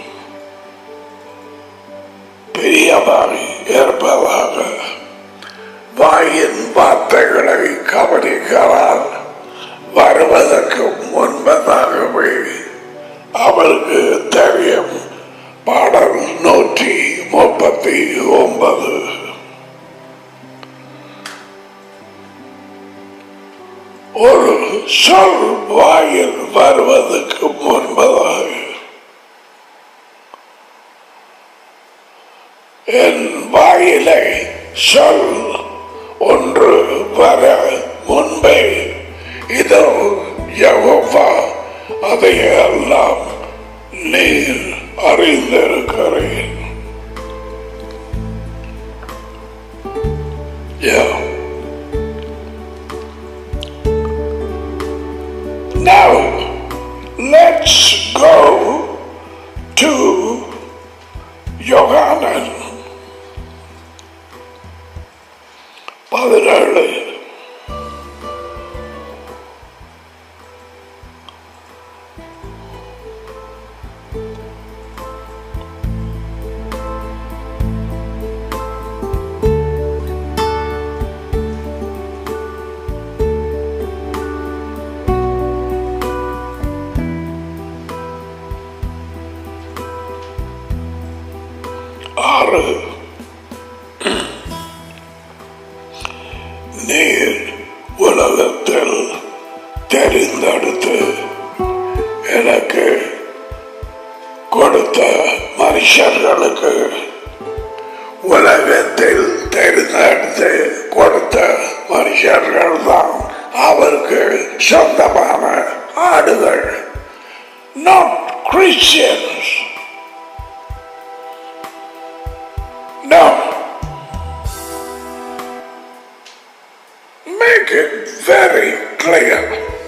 பிரியமாய் இருப்பதாக வாயின் வார்த்தைகளை கவனிக்கிறார் வருவதற்கு முன்பதாகவே அவருக்கு தெரியும் பாடல் நூற்றி முப்பத்தி ஒன்பது ஒரு சொல் வாயில் வருவதற்கு முன்பதாக என் வாயிலை சொல் ஒன்று வர முன்பே இதோ யகோவா அதையெல்லாம் நீர் அறிந்திருக்கிறேன் Yeah. Now, let's go to Yohanan. பதினேழு ஆறு நீர் உலகத்தில் தெரிந்தெடுத்து எனக்கு கொடுத்த மனுஷர்களுக்கு உலகத்தில் தெரிந்தெடுத்து கொடுத்த மனுஷர்கள் தான் அவருக்கு சொந்தமான ஆடுகள் not Christians No. Make it very clear.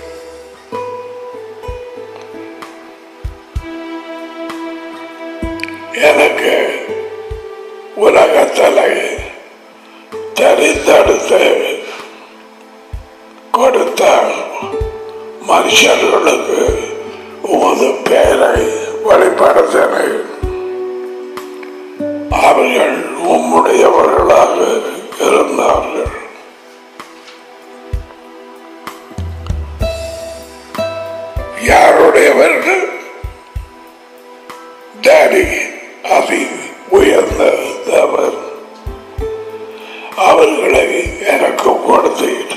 எனக்கு உலகத்தில் தெரிந்தெடுத்து கொடுத்த மனுஷர்களுக்கு உமது பெயரை வெளிப்படுத்தினேன் அவர்கள் உம்முடையவர்களாக இருந்தார்கள் யாருடையவர்கள் டேடி அதி உயர்ந்த தேவர் அவர்களை எனக்கு கொடுத்தீர்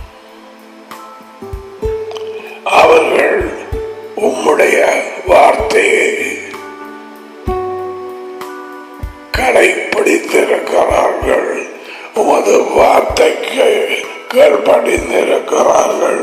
அவர்கள் உம்முடைய வார்த்தையை கடைப்பிடித்திருக்கிறார்கள் உமது வார்த்தைக்கு கீழ்ப்படிந்திருக்கிறார்கள்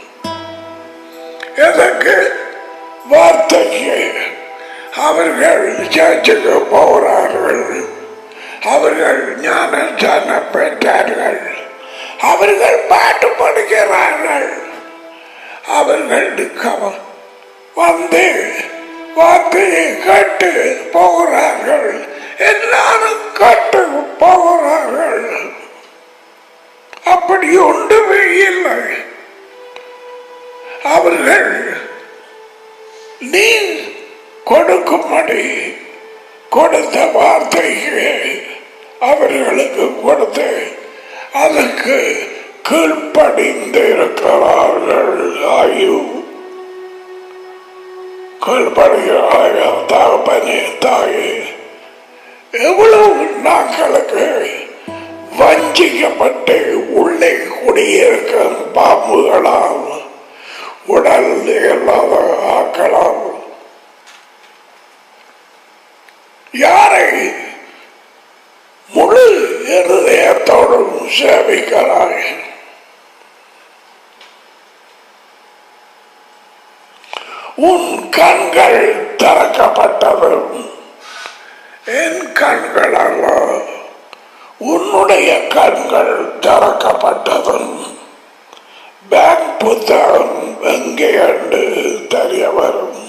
எதற்கு வார்த்தைக்கு அவர்கள் சர்ச்சுக்கு போகிறார்கள் அவர்கள் ஞானஸ்தான பெற்றார்கள் அவர்கள் பாட்டு படிக்கிறார்கள் அவர்கள் கவ- வந்து வார்த்தையை கேட்டு போகிறார்கள் எல்லாரும் கேட்டு போகிறார்கள் அப்படி ஒன்றுமே இல்லை அவர்கள் நீ கொடுக்கும்படி கொடுத்த வார்த்தைக்கு அவர்களுக்கு கொடுத்து அதற்கு கீழ்ப்படிந்து இருக்கிறார்கள் ஆயு கீழ்ப்படுகிறாய தகப்பனே தாயே எவ்வளவு நாட்களுக்கு வஞ்சிக்கப்பட்டு உள்ளே குடியிருக்கும் பாம்புகளால் உடல் இல்லாத ஆக்களால் யாரை முழு இருதயத்தோடும் சேவிக்கிறாய் உன் கண்கள் திறக்கப்பட்டதும் என் கண்கள் அல்ல உன்னுடைய கண்கள் திறக்கப்பட்டதும் பேங்க் புத்தகம் எங்கே என்று தெரிய வரும்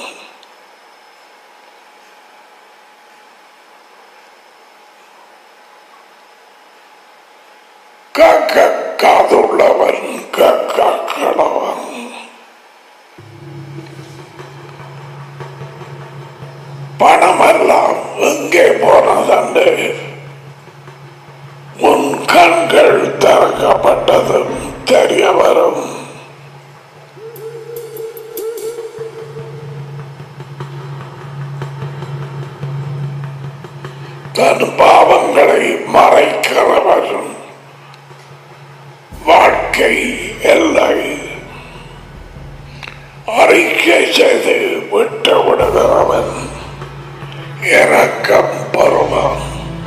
கக்க காதுள்ளவன் கக்க கடவன் பணமெல்லாம் எங்கே போனதண்டு உன் கண்கள் திறக்கப்பட்டதும் தெரிய வரும் தன் பாவங்களை மறைக்கிறவரும் வாழ்க்கை எல்லை அறிக்கை செய்து விட்டு விடுகிறவன் இறக்கம் பெறுவான்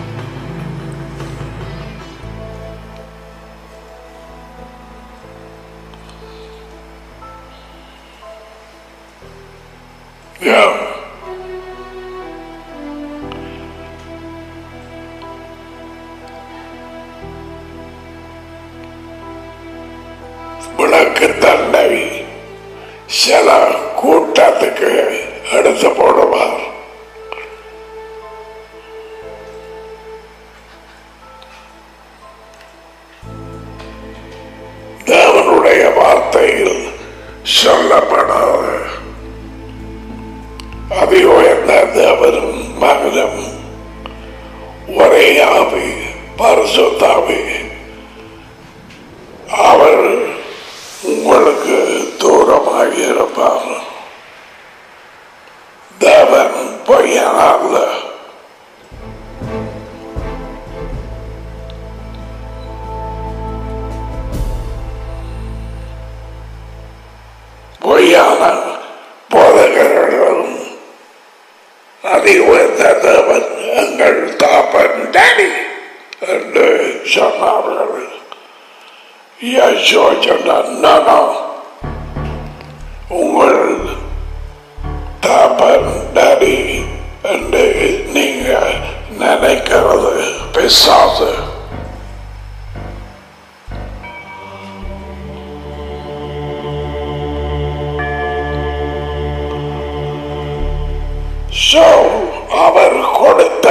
Yeah. விளக்கு தண்டை சில கூட்டத்துக்கு எடுத்து போடுவார் தேவனுடைய வார்த்தையில் சொல்லப்படாத அதி உயர்ந்த தேவனும் மகனும் ஒரே ஆவி பரிசுத்தாவி அவர் உங்களுக்கு தூரமாக இருப்பார் தேவன் பொய்யனல்ல பொய்யான போதகர்களும் அதி உயர்ந்த தேவன் எங்கள் தாப்பன் டேடி என்று சொன்னார்கள் யசோ சொன்னார் நானா உங்கள் தாப்பன் டேடி என்று நீங்க நினைக்கிறது பிசாசு So, அவர் கொடுத்த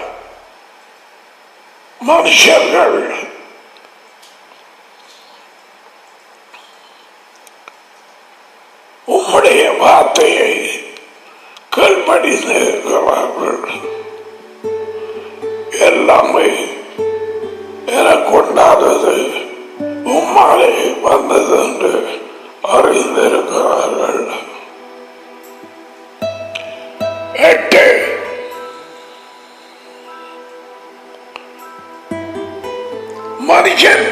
மனுஷர்கள் உம்முடைய வார்த்தையை கல்படிந்திருக்கிறார்கள் எல்லாமே எனக்கு உண்டானது உம்மாலே வந்தது என்று அறிந்திருக்கிறார்கள் எட்டு மனுஷன்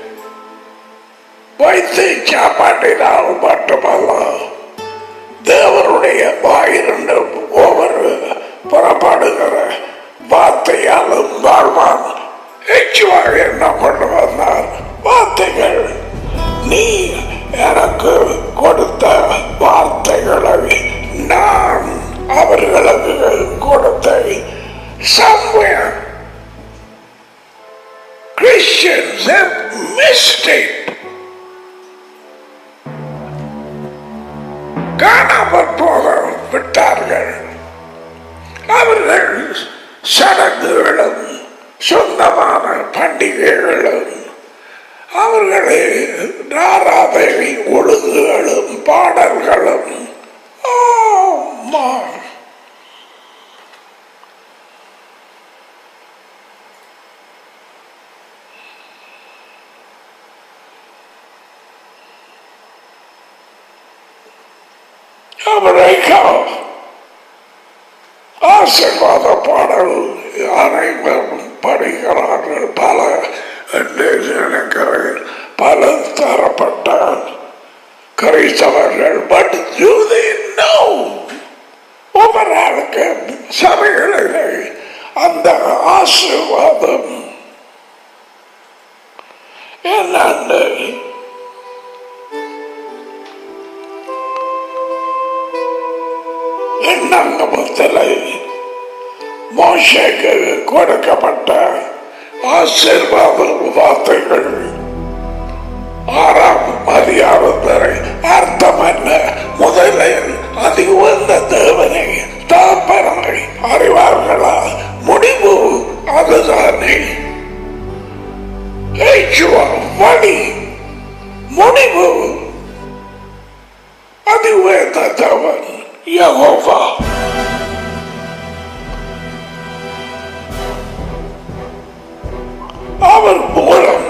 வைத்து சாப்பாட்டினால் மட்டுமல்ல தேவனுடைய வாயிரண்டு ஒவ்வொரு புறப்படுகிற வார்த்தையாலும் வாழ்வான் எச்சுவாக என்ன கொண்டு வந்தார் வார்த்தைகள் நீ எனக்கு கொடுத்த வார்த்தைகளை நான் அவர்களுக்கு கொடுத்தேன் somewhere Christians have missed it. காணாமல் போக விட்டார்கள் அவர்கள் சடங்குகளும் சொந்தமான பண்டிகைகளும் அவர்களே நாராதேவி ஒழுங்குகளும் பாடல்களும் ஆமா அமெரிக்கா ஆசீர்வாத பாடல் அனைவரும் படிக்கிறார்கள் பல என்று நினைக்கிறேன் பல தரப்பட்ட கிறிஸ்தவர்கள் பட் do they know ஒவ்வொரு ஆளுக்கு சபைகளிலே அந்த ஆசீர்வாதம் என்னன்னு எண்ணங்கமத்திலே மோசைக்கு கொடுக்கப்பட்ட ஆசீர்வாத வார்த்தைகள் ஆறாம் அதிகாரத்திலே அர்த்தம் என்ன முதலில் அதி உயர்ந்த தேவனை தாப்பனை அறிவார்களா முடிவு அதுதானே ஏச்சுவா வழி முடிவு அதி உயர்ந்த தேவன் யகோவா அவர் மூலம்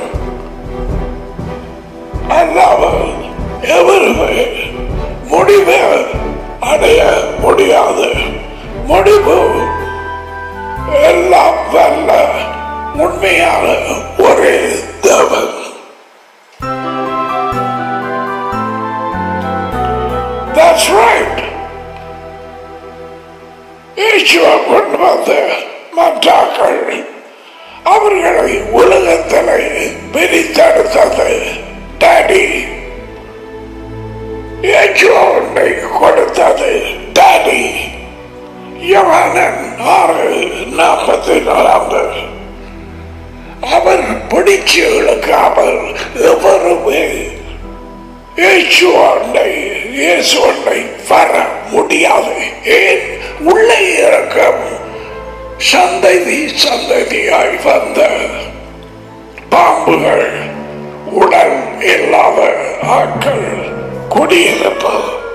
அல்லாமல் எவருமே முடிவை அடைய முடியாது முடிவு எல்லாம் வல்ல உண்மையான ஒரே தேவன் That's right. ஈஸ்வா கொண்டு வந்த மற்றாக்கள் அவர்களை உலகத்திலே பிரித்தெடுத்தது டாடி யேசுவை கொடுத்தது டாடி யவானன் ஆறு நாற்பத்தி நாலாவது அவர் பிடிச்சு இழுக்காமல் எவருமே இயேசுவண்டை இயேசுவண்டை வர முடியாது ஏன் உள்ளே இருக்கும் சந்ததி சந்ததியாய் வந்த பாம்புகள் உடல் இல்லாத ஆட்கள் குடியிருப்பு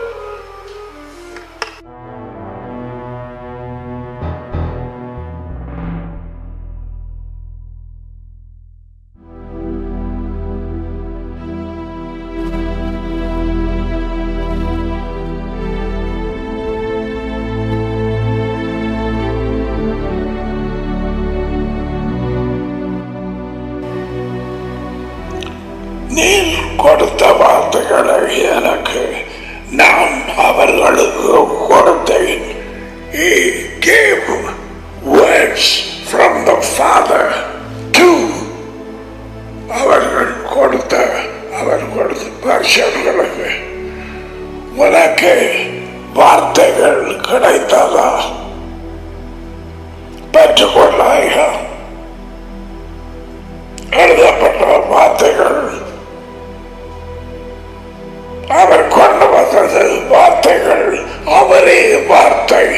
நீ கொடுத்த வார்த்தைகளை எனக்கு நான் அவர்களுக்கு கொடுத்தேன் He gave words from the Father to அவர்கள் கொடுத்த அவர் கொடுத்த வருஷங்களுக்கு உனக்கு வார்த்தைகள் கிடைத்ததா பெற்றுக்கொள்ளாயா எழுதப்பட்ட வார்த்தைகள் அவர் கொண்டு வந்தது வார்த்தைகள் அவரே வார்த்தை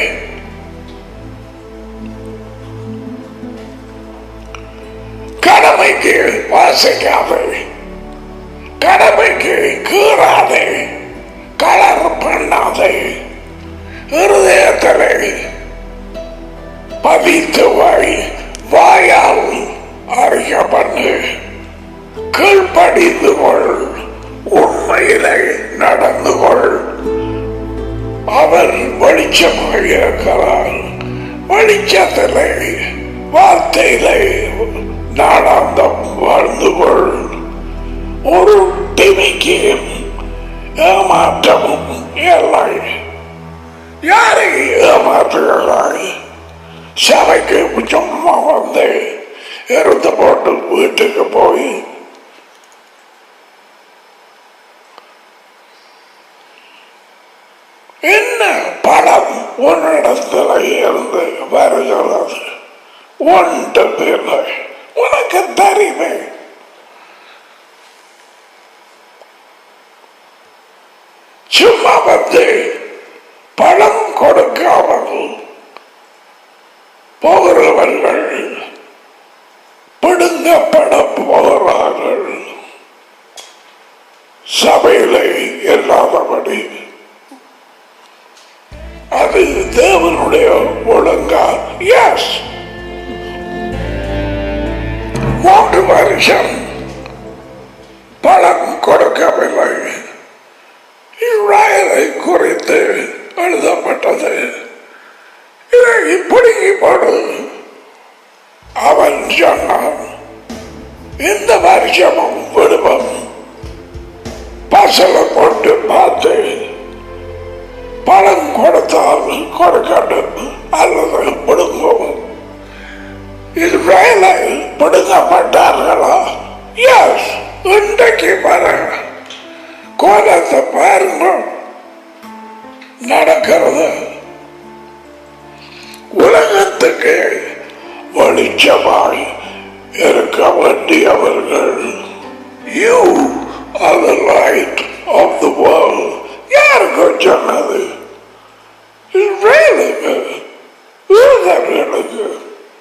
கடமைக்கு வாசிக்காதே கடமைக்கு கீறாதே கலர் பண்ணாதே இருதயத்திலே பதித்து வை வாயால் அறிய பண்ணு கீழ்ப்படிந்து கொள் உண்மையிலே நடந்து கொள் அவர் வெளிச்சமாக இருக்கிறார் வெளிச்சத்திலே வார்த்தையிலே நாடாந்தம் வாழ்ந்து கொள் ஒரு டிமிக்கும் ஏமாற்றமும் இல்லை யாரை ஏமாற்றுகிறாய் சபைக்கு சும்மா வந்து இருந்து போட்டு வீட்டுக்கு போய் என்ன படம் உன்னிடத்தில் இருந்து வருகிறது ஒன்று இல்லை உனக்கு தெரியுமே சும்மா வந்து பணம் கொடுக்காமல் போகிறவர்கள் பிடுங்கப்பட போகிறார்கள் சபையிலே இல்லாதபடி அது தேவனுடைய ஒழுங்கா எஸ் மூன்று வருஷம் பணம் கொடுக்கவில்லை இஸ்ராயலை குறித்து எழுதப்பட்டது இதை இப்படி போடு அவன் சொன்னான் இந்த வருஷமும் விடுவோம் பசல போட்டு பிடுங்கப்பட்டார்களா எஸ் இன்றைக்கு வர கோலத்தை பாருங்க நடக்கிறது உலகத்துக்கு வெளிச்சமாய் இருக்க வேண்டியவர்கள் you are the light of the world யாருக்கு சொன்னது இஸ்ரேலுக்கு யூதர்களுக்கு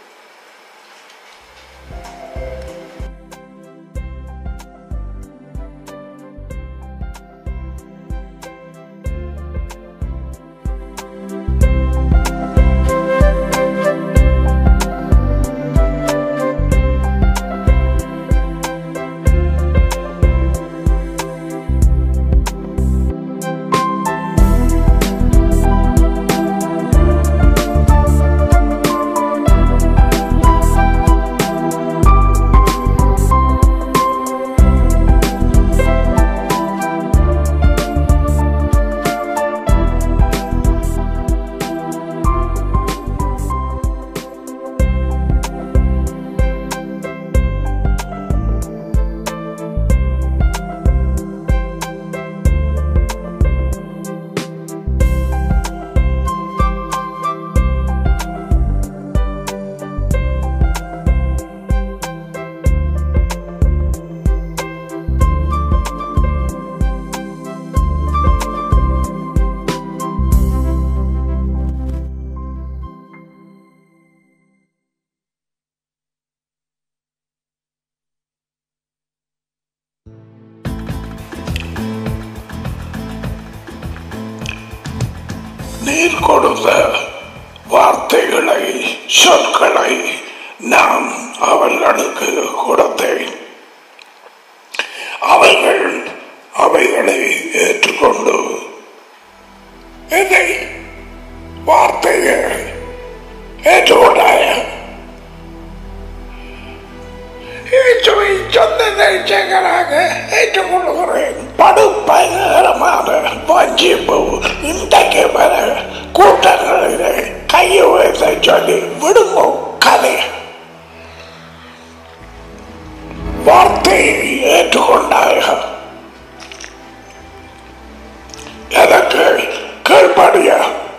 நீர் கொடுத்த வார்த்தைகளை சொற்களை நான் அவர்களுக்கு கொடுத்தேன் அவர்கள் அவைகளை ஏற்றுக்கொண்டு என்னை வார்த்தையை ஏற்றுக்கொண்டாய இயேசுவை சொந்த நேச்சகராக ஏற்றுக்கொள்கிறேன் படுபயங்கரமான வஞ்சிப்பு இன்றைக்கு வர கூட்டங்களிலே கையை வைத்த சொல்லி விடுங்கோ கதை வார்த்தையை ஏற்றுக்கொண்டாய எனக்கு கீழ்படிய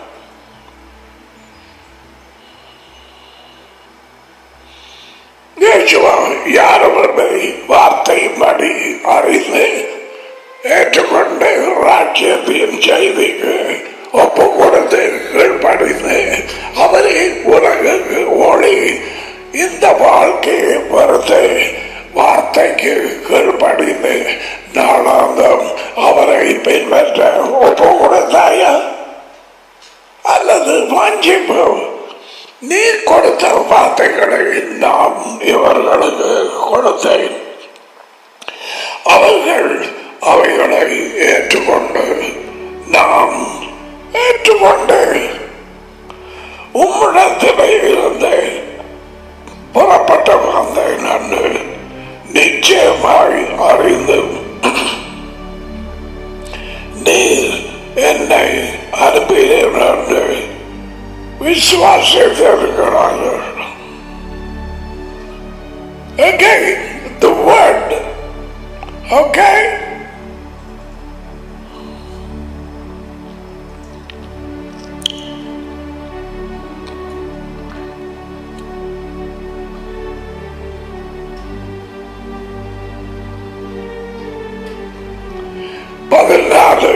இயேசுவா யாரவர்களை வார்த்தையின்படி அறிந்து ஏற்றுக்கொண்டு ராஜ்யத்தின் செய்திக்கு ஒப்பு கொடுத்து கீழ்ப்படிந்து அவரே உலகுக்கு ஒளி இந்த வாழ்க்கையை பொறுத்து வார்த்தைக்கு கீழ்ப்படிந்து நாளாந்தம் அவரை பின்பற்ற ஒப்பு கொடுத்தாயா அல்லது வாஞ்சிப்பு நீ கொடுத்த வார்த்தைகளை நாம் இவர்களுக்கு கொடுத்தேன் அவர்கள் அவைகளை ஏற்றுக்கொண்டு நாம் ஏற்றுக்கொண்டு உம்மிடத்திலே இருந்து புறப்பட்டு வந்தேன் என்று நிச்சயமாய் அறிந்து நீர் என்னை அனுப்பினேன் என்று விசுவாசித்திருக்கிறார்கள் Again, the word. Okay? பதினாலு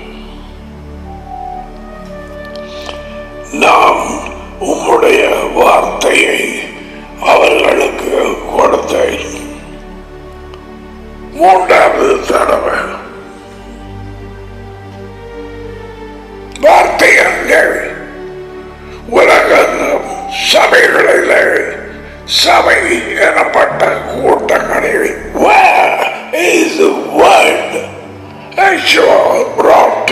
நாம் உம்முடைய வார்த்தையை அவர்களுக்கு கொடுத்தேன் மூன்றாவது தடவை வார்த்தையங்கள் உலகம் சபைகளிலே சபை எனப்பட்ட கூட்டங்களில் where is the word Yeshua brought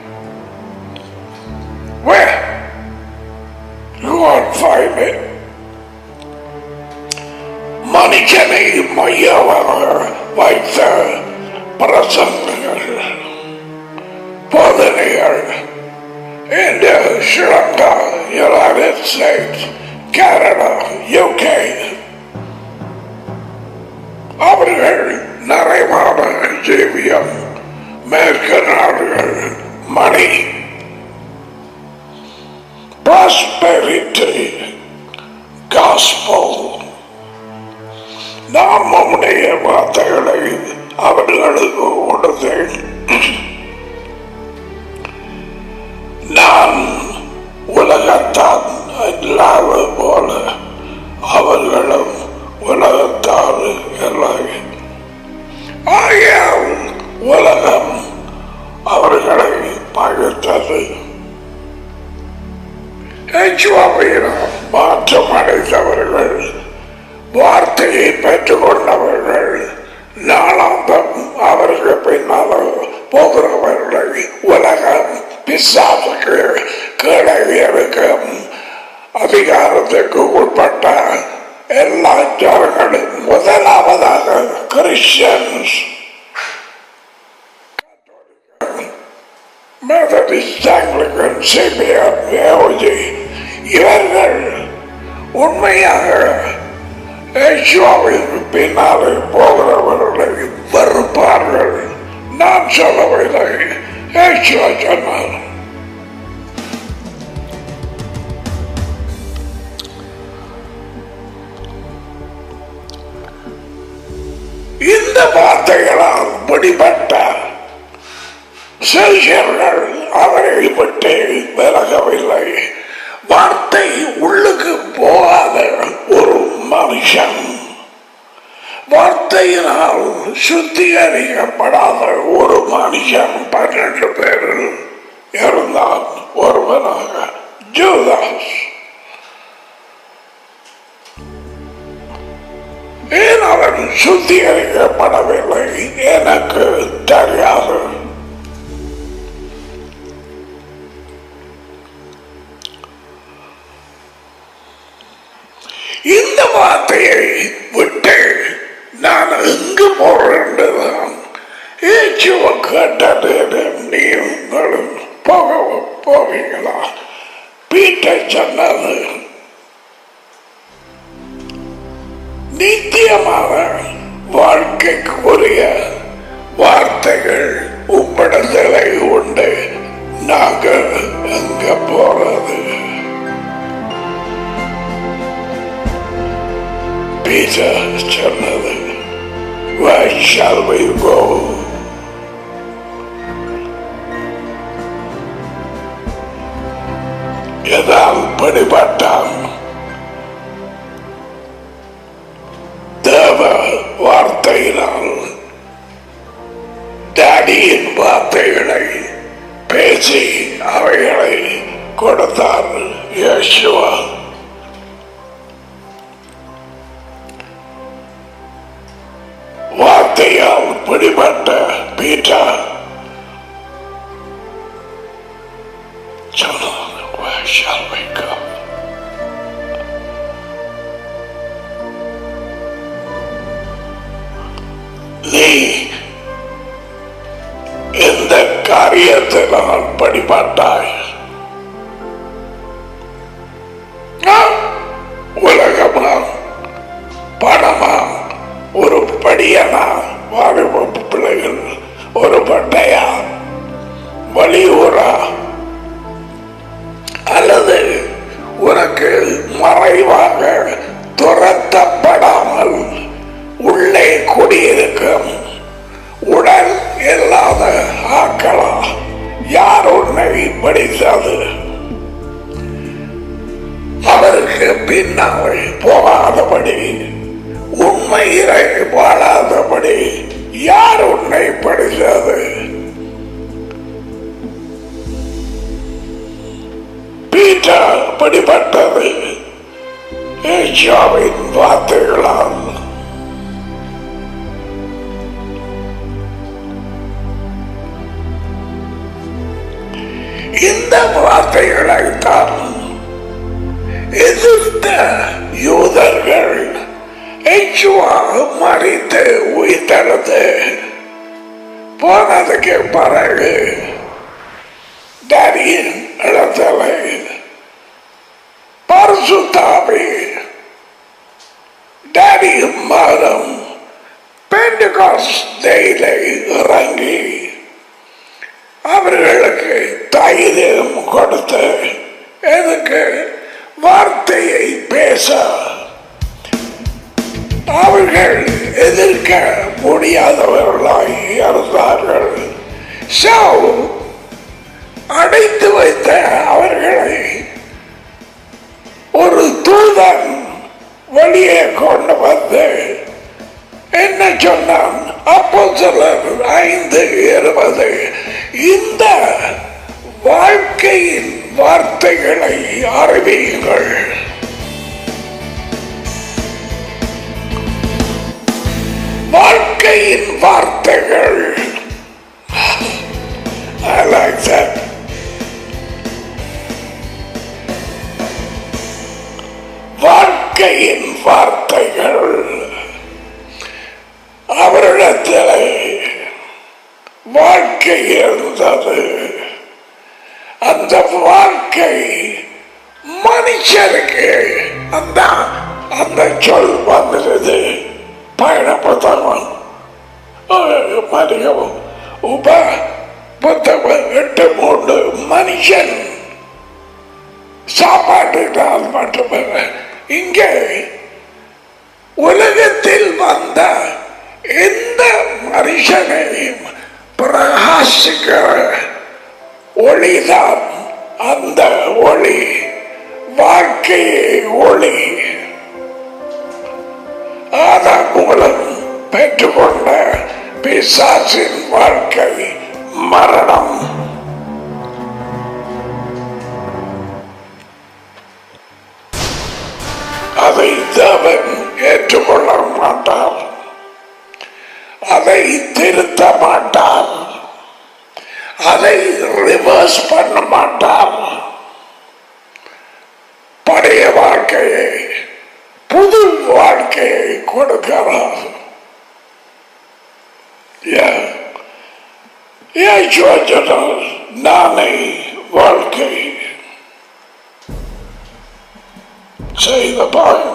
where you won't find it மனுஷனை மையமாக வைத்த பிரசங்கங்கள் போதனைகள் இந்த Sri Lanka United States Canada UK அவர்கள் நிறைவான ஜீவியம் மேற்கு நாடுகள் மணி prosperity gospel நான் நம்முடைய வார்த்தைகளை அவர்களுக்கு கொடுத்தேன் நான் உலகத்தான் இல்லாத போல அவர்களும் உலகத்தால் இல்லை ஆகையால் உலகம் அவர்களை பகிர்ந்தது எச்சுவாவையிடம் மாற்றம் அடைந்தவர்கள் வார்த்தையை பெற்றுக் கொண்டவர்கள் நாளாந்தம் அவருக்கு பின்னால் போகிறவர்களை உலகம் பிசாசுக்கு கீழே இருக்கும் அதிகாரத்துக்கு உட்பட்ட எல்லா ஜனங்களும் முதலாவதாக Christians Methodist Anglican CPM AOG இவர்கள் உண்மையாக ஏசுவாவிற்கு பின்னாலே போகிறவர்களை வெறுப்பார்கள் நான் சொல்லவில்லை ஏசுவா சொன்னார் இந்த வார்த்தைகளால் பிடிபட்ட சிஷியர்கள் அவரை விட்டு விலகவில்லை வார்த்தை உள்ளுக்கு போகாத ஒரு மனுஷன் வார்த்தையினால் சுத்திகரிக்கப்படாத ஒரு மனுஷன் பன்னெண்டு பேரில் இருந்தான் ஒருவனாக ஜூதாஸ் ஏன் அவன் சுத்திகரிக்கப்படவில்லை எனக்கு தெரியாது இந்த வார்த்தையை விட்டு நான் எங்கு போறேன்தான் ஏச்சுவ கேட்டது நீங்களும் போக போவீங்களா பீட்டை சொன்னது நித்தியமான வாழ்க்கைக்குரிய வார்த்தைகள் உம்மிடத்திலே உண்டு நாங்கள் எங்க போறது Peter சொன்னது Where shall we go? எதால் பிடிபட்டான் தேவ வார்த்தையினால் டேடியின் வார்த்தைகளை பேசி அவைகளை கொடுத்தார் யேசுவா வார்த்தையால் பிடிபட்ட பீட்டா சொன்னார் Where shall we go? நீ எந்த காரியத்தினால் படிப்பட்டாய் உலகமா பணமா ஒரு படியனா வாலிப பிள்ளைகள் ஒரு பட்டையா வலியூரா அல்லது உனக்கு மறைவாக துரத்தப்படாமல் உள்ளே குடியிருக்கும் உடல் இல்லாத ஆக்களா யார் உன்னை படித்தது அவருக்கு பின்னால் போகாதபடி உண்மையிலே வாழாதபடி யார் உன்னை படித்தது பீட்டா படிப்பட்டது ஏஷாவின் வார்த்தைகளால் இந்த வார்த்தைகளை தான் எதிர்த்த யூதர்கள் ஏச்சுவாக மறித்து உயிர்த்தெழுந்து போனதுக்கு பிறகு டேடியின் இடத்துல பரிசுத்தாவி டேடியும் மகனும் பெண்டுகாஸ்டேயிலே இறங்கி அவர்களுக்கு தைரியம் கொடுத்து எதுக்கு வார்த்தையை பேச அவர்கள் எதிர்க்க முடியாதவர்களாய் இருந்தார்கள் So, அடைத்து வைத்த அவர்களை ஒரு தூதன் வெளியே கொண்டு வந்து என்ன சொன்னான் அப்போ சிலர் ஐந்து இருபது இந்த வாழ்க்கையின் வார்த்தைகளை அறிவியுங்கள் வாழ்க்கையின் வார்த்தைகள் I like that. வாழ்க்கையின் வார்த்தைகள் அவரிடத்தில் வாழ்க்கை இருந்தது அந்த வாழ்க்கை மனுஷருக்கு அந்த அந்த சொல் வந்துடுது பயண புத்தகம் மதியம் உப புத்தகம் எட்டு மூன்று மனுஷன் சாப்பாட்டுனால் மட்டுமல்ல இங்கே உலகத்தில் வந்த எந்த மனுஷனையும் பிரகாசிக்கிற ஒளிதான் அந்த ஒளி வாழ்க்கையை ஒளி அதன் மூலம் பெற்றுக்கொண்ட பிசாசின் வாழ்க்கை மரணம் அதை தேவன் ஏற்றுக்கொள்ள மாட்டார் அதை திருத்த மாட்டார் அதை ரிவர்ஸ் பண்ண மாட்டார் பழைய வாழ்க்கையை புது வாழ்க்கையை கொடுக்கிறார் சொன்னார் நானே வாழ்க்கை செய்த பாயம்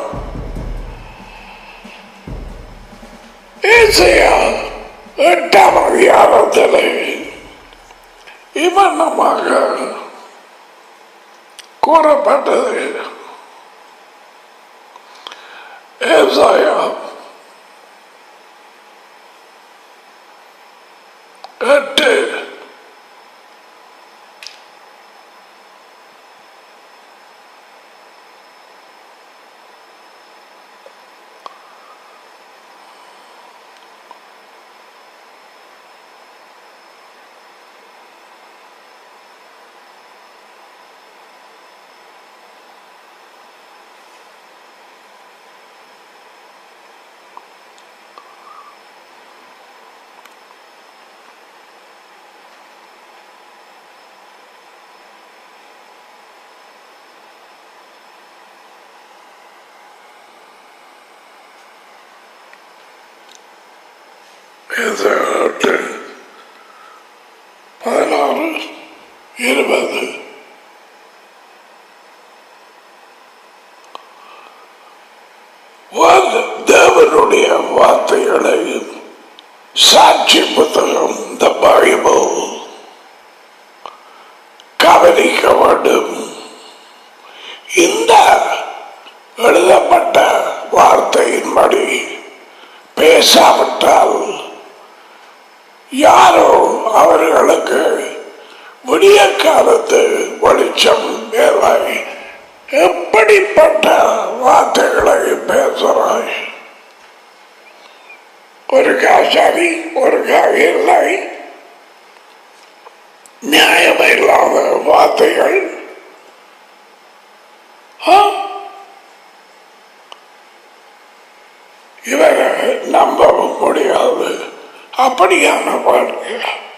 ஏசையா எட்டாம் அதிகாரத்திலே இவனமாக கூறப்பட்டது ஏசாயா எட்டு எட்டு பதினாறு இருபது தேவனுடைய வார்த்தைகளை சாட்சி புத்தகம் த பைபிள் கவனிக்க வேண்டும் இந்த எழுதப்பட்ட வார்த்தையின்படி பேசாவிட்டால் யாரோ அவர்களுக்கு விடிய காலத்து வெளிச்சம் வேலை எப்படிப்பட்ட வார்த்தைகளை பேசுறாய் ஒரு காசாரி ஒரு இல்லை நியாயமில்லாத வார்த்தைகள் ஆ? இவரை நம்பவும் முடியாது அப்படியான வாழ்க்கை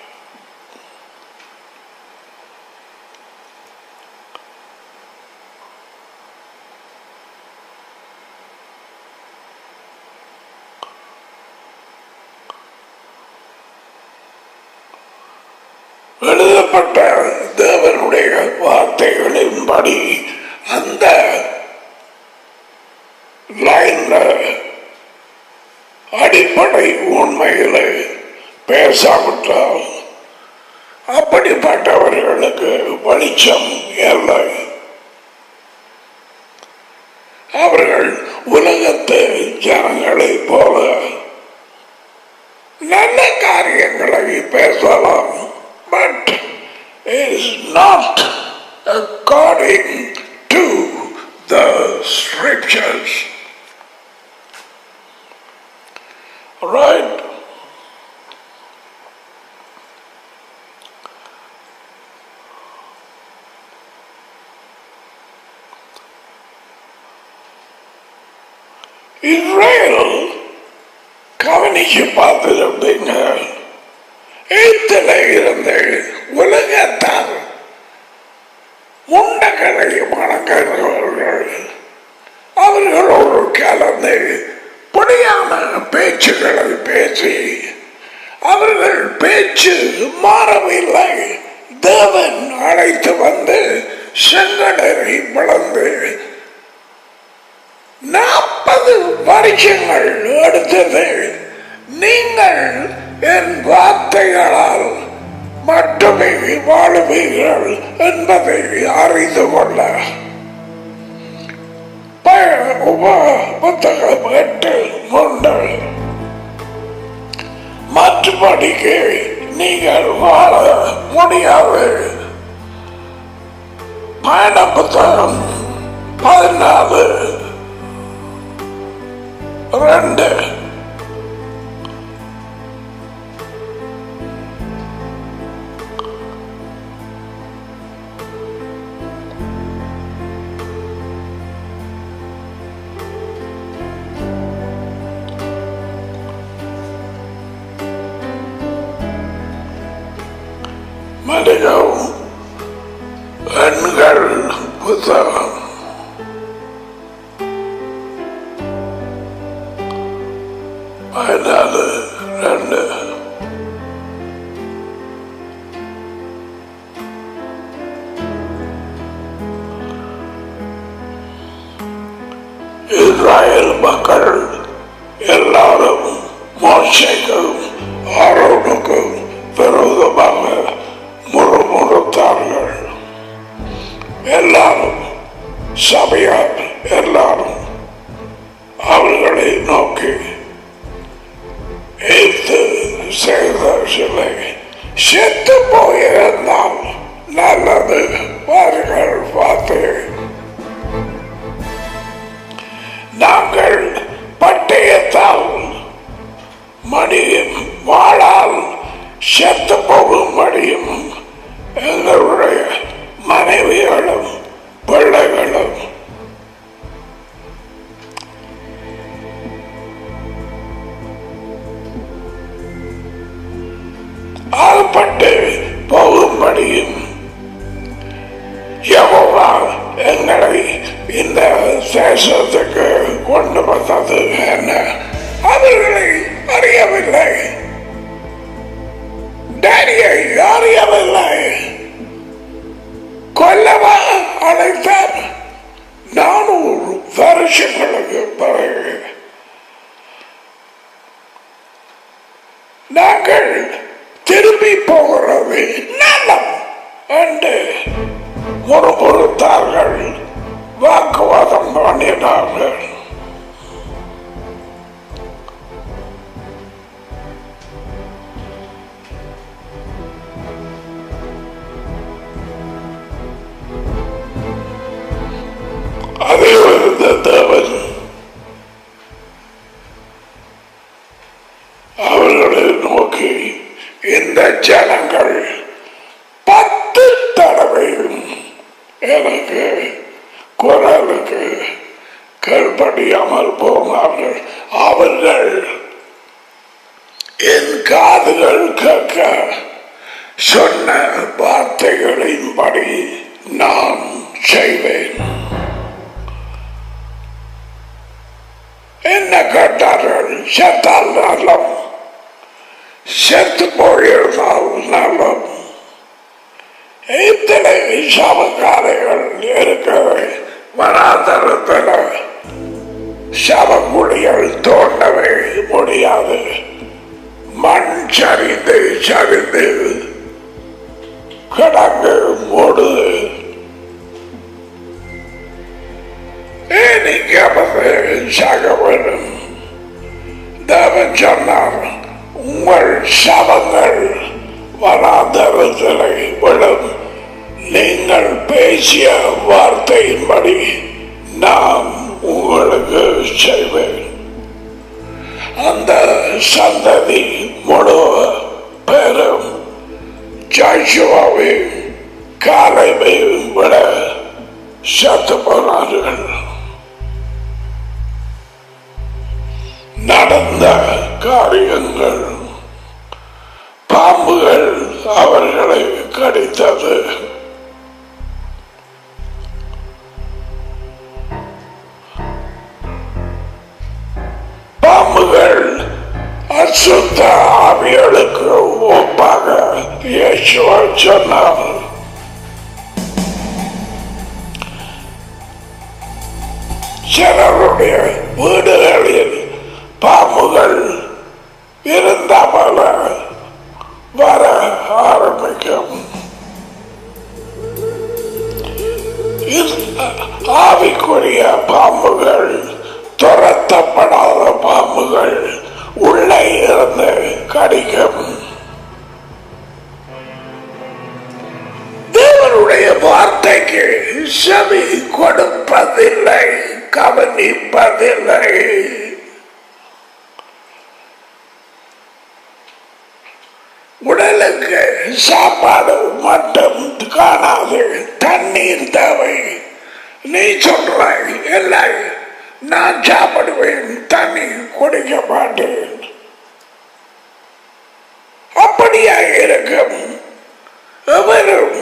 எழுதப்பட்ட தேவனுடைய வார்த்தைகளின்படி அந்த லைன்ல அடிப்படை உண்மையிலே பேசாவிட்டால் அப்படிப்பட்டவர்களுக்கு வெளிச்சம் இல்லை அவர்கள் உலகத்து ஜனங்களைப் போல நல்ல காரியங்களை பேசலாம் but is not according to the scriptures. Right? Israel கவனிச்சு பார்த்துருந்தீங்க எழுத்துல இருந்து உலகத்தார் முண்டக்களையும் வணங்குகிறவர்கள் அவர்களோடு கலந்து பொடியான பேச்சுக்களை பேசி அவர்கள் பேச்சு மாறவில்லை தேவன் அழைத்து வந்து செங்கடரை வளர்ந்து நாற்பது வருஷங்கள் எடுத்தது நீங்கள் என் வார்த்தைகளால் மட்டுமே வாழுவீர்கள் என்பதை அறிந்து கொள்ள ப- உப- புத்தகம் எட்டு மூன்று மற்றபடிக்கு நீங்கள் வாழ முடியாது பயண புத்தகம் பதினாலு ரெண்டு மனிதம் எண்கள் புத்தகம் பதினாலு ரெண்டு இஸ்ராயல் மக்கள் எல்லாரும் மோசைக்கும் ஆரோனுக்கும் விரோதமாக முறுமுறுத்தார்கள் எல்லாரும் சபையார் எல்லாரும் அவர்களை நோக்கி ஏத்து செய்த சிலை செத்து போயிருந்தால் நல்லது பாருங்கள் பார்த்து நாங்கள் பட்டயத்தால் மடியும் வாழால் செத்து போகும் மடியும் எங்களுடைய மனைவிகளும் பிள்ளைகளும் ஆள்பட்டு போகும்படியும் யெகோவா எங்களை இந்த சேஷத்துக்கு கொண்டு வந்தது என்ன அவர்களை அறியவில்லை டேடியை அறியவில்லை கொல்லவா அழைத்தார் நானூறு வருஷங்களுக்கு பிறகு நாங்கள் திரும்பி போகிறது நல்லம் என்று முறுமுறுத்தார்கள் வாக்குவாதம் பண்ணினார்கள் அதே இருந்த தேவன் அவர்களை நோக்கி இந்த ஜனங்கள் பத்து தடவையும் எனக்கு குரலுக்கு கீழ்ப்படியாமல் போனார்கள் அவர்கள் என் காதுகள் கேட்க சொன்ன வார்த்தைகளின்படி நான் செய்வேன் என்ன கேட்டார்கள் செத்தால் நல்லம் செத்து போயிருந்தால் நல்லம் இத்தனை சமக்காரைகள் இருக்கிறது வராதரத்தில் சமக்குடிகள் தோண்டவே முடியாது மண் சரிந்து சரிந்து கிடங்கு மூடுது ஏனிக்கு அப்பது சாக வேண்டும் தேவன் சொன்னார் உங்கள் சபங்கள் வராதரத்திலே விடும் நீங்கள் பேசிய வார்த்தையின்படி நான் உங்களுக்கு செய்வேன் அந்த சந்ததி முழு பெரும் ஜாஷுவாவை காலைமை விட சத்து போனார்கள் நடந்த காரியங்கள் பாம்புகள் அவர்களை கடித்தது பாம்புகள் அசுத்த ஆவிகளுக்கு ஒப்பாக இயேசுவா சொன்னார் சிலருடைய வீடுகளில் பாம்புகள் இருந்தாமல வர ஆரம்பிக்கும் இது ஆவிக்குரிய பாம்புகள் துரத்தப்படாத பாம்புகள் உள்ளே இருந்து கடிக்கும் தேவனுடைய வார்த்தைக்கு செவி கொடுப்பதில்லை கவனிப்பதில்லை உடலுக்கு சாப்பாடு மட்டும் காணாது தண்ணீர் தேவை நீ சொல்றாய் இல்லை நான் சாப்பிடுவேன் தண்ணி குடிக்க மாட்டேன் அப்படியா இருக்கும் எவரும்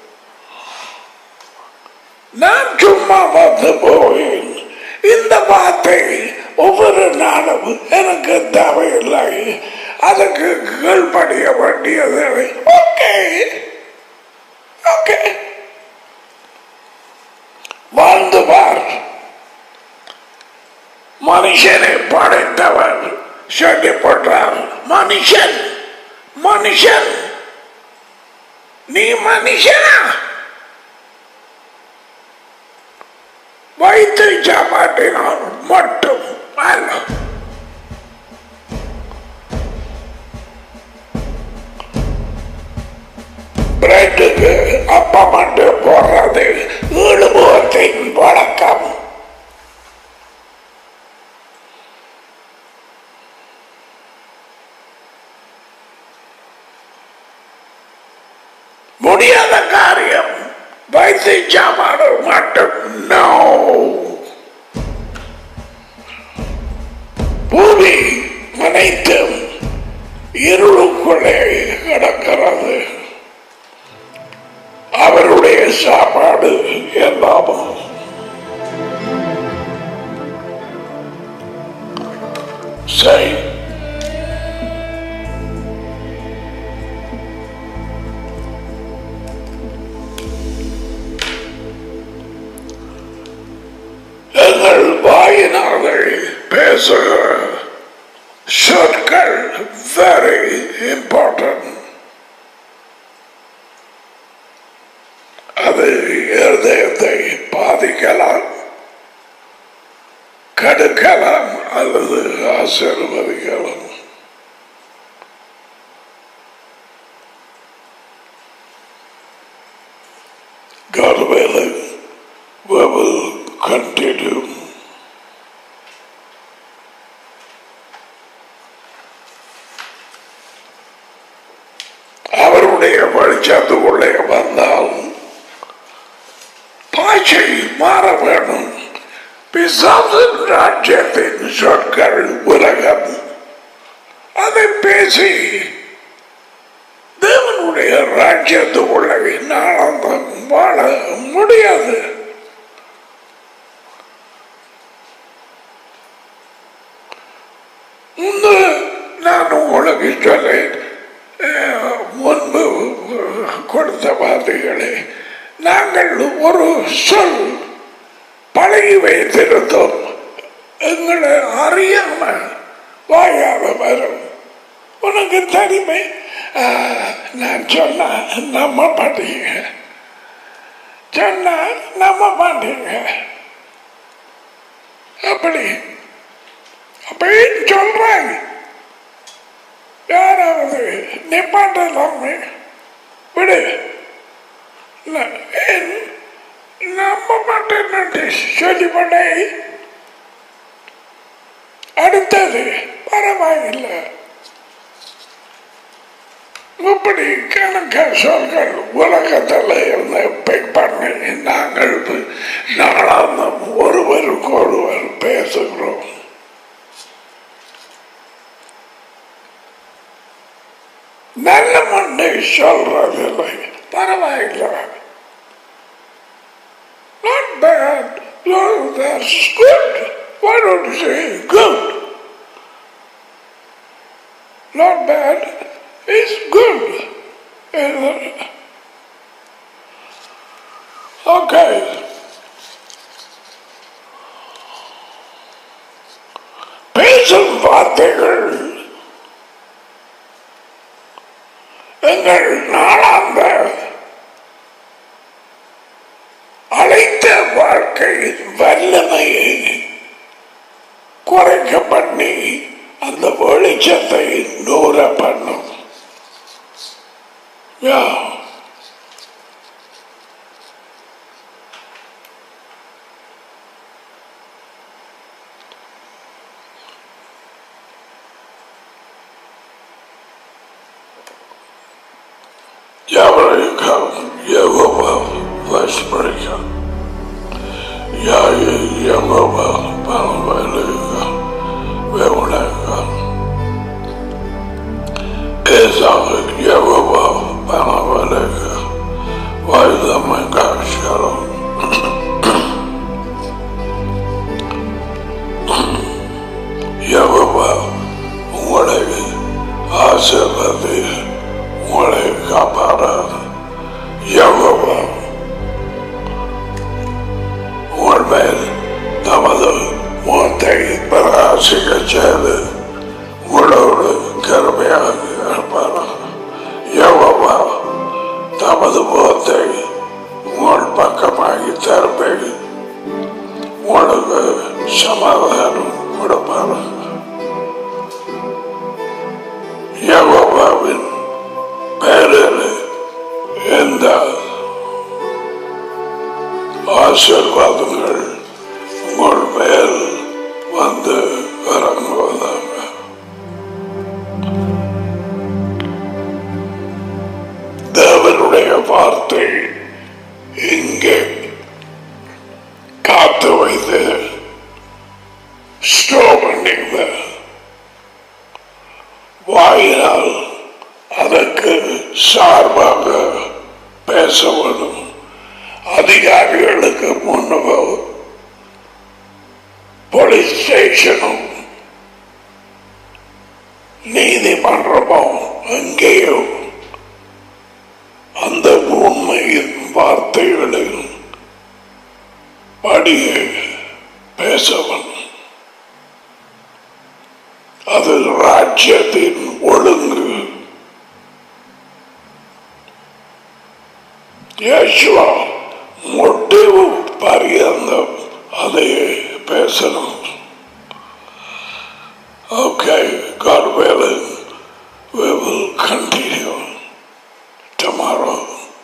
நான் சும்மா வந்து போவேன் இந்த வார்த்தை ஒவ்வொரு நாளும் எனக்கு தேவையில்லை அதுக்கு கீழ்படிய வேண்டியது ஓகே ஓகே வாழ்ந்து பார் மனுஷனை படைத்தவர் சொல்லி போட்டார் மனுஷன் மனுஷன் நீ மனுஷனா வைத்து சாப்பாட்டினால் மட்டும் அல்ல பிரெட்டுக்கு அப்பம் மட்டும் போடுறது ஈடுபோத்தின் வழக்கம் முடியாத காரியம் வைத்து சாப்பாடு மட்டும் நோ பூமி அனைத்தும் இருளுக்குள்ளே கிடக்கிறது அவருடைய சாப்பாடு எல்லாமும் சரி எங்கள் வாயினார்கள் பேசுகிற சொற்கள் வெரி இம்பார்ட்டன்ட் அது இருதயத்தை பாதிக்கலாம் கடுக்கலாம் அல்லது ஆசீர்வதிக்கலாம் God willing, we will continue. அவருடைய வெளிச்சத்துக்குள்ளே வந்தால் பாய்ச்சை மாற வேணும் பிசாசின் ராஜ்யத்தின் சொற்கள் உலகம் அதை பேசி தேவனுடைய ராஜ்யத்துக்குள்ளே நாளாந்தம் வாழ முடியாது இந்த நான் உங்களுக்கு சொன்னேன் அஹ், முன்பு கொடுத்த வார்த்தைகளே நாங்கள் ஒரு சொல் பழகி வைத்திருந்தோம் எங்களை அறியாம வாயால வரும் உனக்கு தெரியுமே ஆ, நான் சொன்னா நம்ப மாட்டீங்க சொன்னா நம்ப மாட்டீங்க அப்படி அப்படின்னு சொல்றாங்க யாராவது நிப்பாட்டலாமே விடு ந- ஏன் நம்ப மாட்டேன்னு சொல்லி பண்ணேன் அடுத்தது பரவாயில்லை இப்படி கணக்க சொல்கள் உலகத்தில் இருந்து பிக் பண்ணி நாங்கள் நாளாந்தம் ஒருவருக்கு ஒருவர் பேசுகிறோம் நல்ல மண்ணை சொல்றதில்லை பரவாயில்லை Not bad. No, that's good. Why don't you say good? Not bad. It's good. Uh, Okay. பேசும் வார்த்தைகள் எங்கள் நாளாந்த அழைத்த வாழ்க்கையின் வல்லமையை குறைக்க பண்ணி அந்த வெளிச்சத்தை நூற பண்ணும் Yeah. Yavrika, Yehova, Vesprika, Yaye, Yehova, Palvalika, Veuleka, Ezak, Yehova, Palvalika, Vaidamaka, Shalom. Jehovah உங்களை ஆசீர்வதி உங்களை காப்பாட யகோவா உங்கள் மேல் தமது முகத்தை பிரகாசிக்க செய்து உங்களோடு கருமையாக இருப்பார் யகோவா தமது முகத்தை உங்கள் பக்கமாகி தருப்பேன் உங்களுக்கு சமாதானம் கொடுப்பார் யகோவாவின் பெயரில் எந்த ஆசீர்வாதங்கள் உங்கள் மேல் வந்து இறங்குவதாக தேவனுடைய வார்த்தை இங்கே காத்து வைத்து ஸ்டோர் பண்ணிங்க வாயினால் அதற்கு சார்பாக பேச வேணும் அதிகாரிகளுக்கு முன்னவோ போலீஸ் ஸ்டேஷனும் நீதிமன்றமோ எங்கேயோ அந்த உண்மையின் வார்த்தைகளில் படியே பேசவன் அது ராஜ்யத்தின் ஒழுங்கு யேசுவா முடிவு பரியந்தம் அதை பேசணும் Okay, God willing, we will continue tomorrow.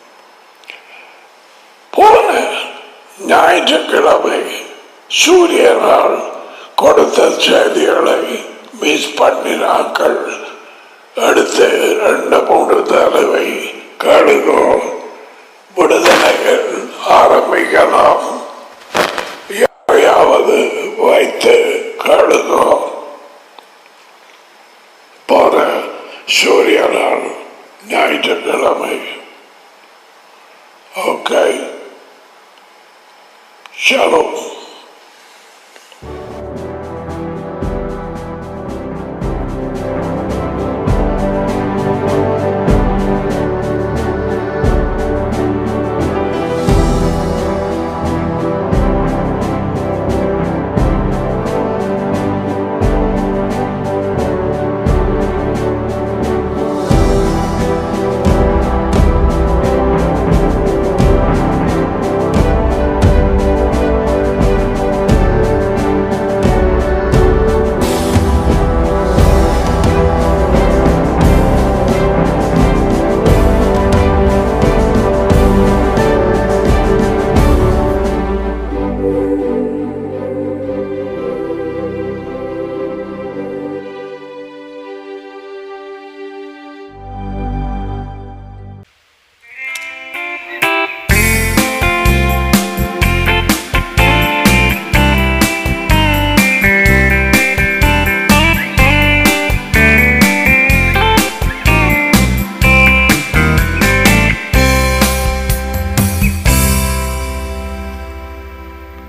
போன ஞாயிற்றுக்கிழமை சூரியனால் கொடுத்த செய்திகளை மிஸ் பண்ணினாக்கள் அடுத்து ரெண்டு மூன்று தடவை கழுகோ விடுதலைகள் ஆரம்பிக்கலாம் யாரையாவது வைத்து கழுகோ போன சூரியனால் ஞாயிற்றுக்கிழமை ஓகே Shalom.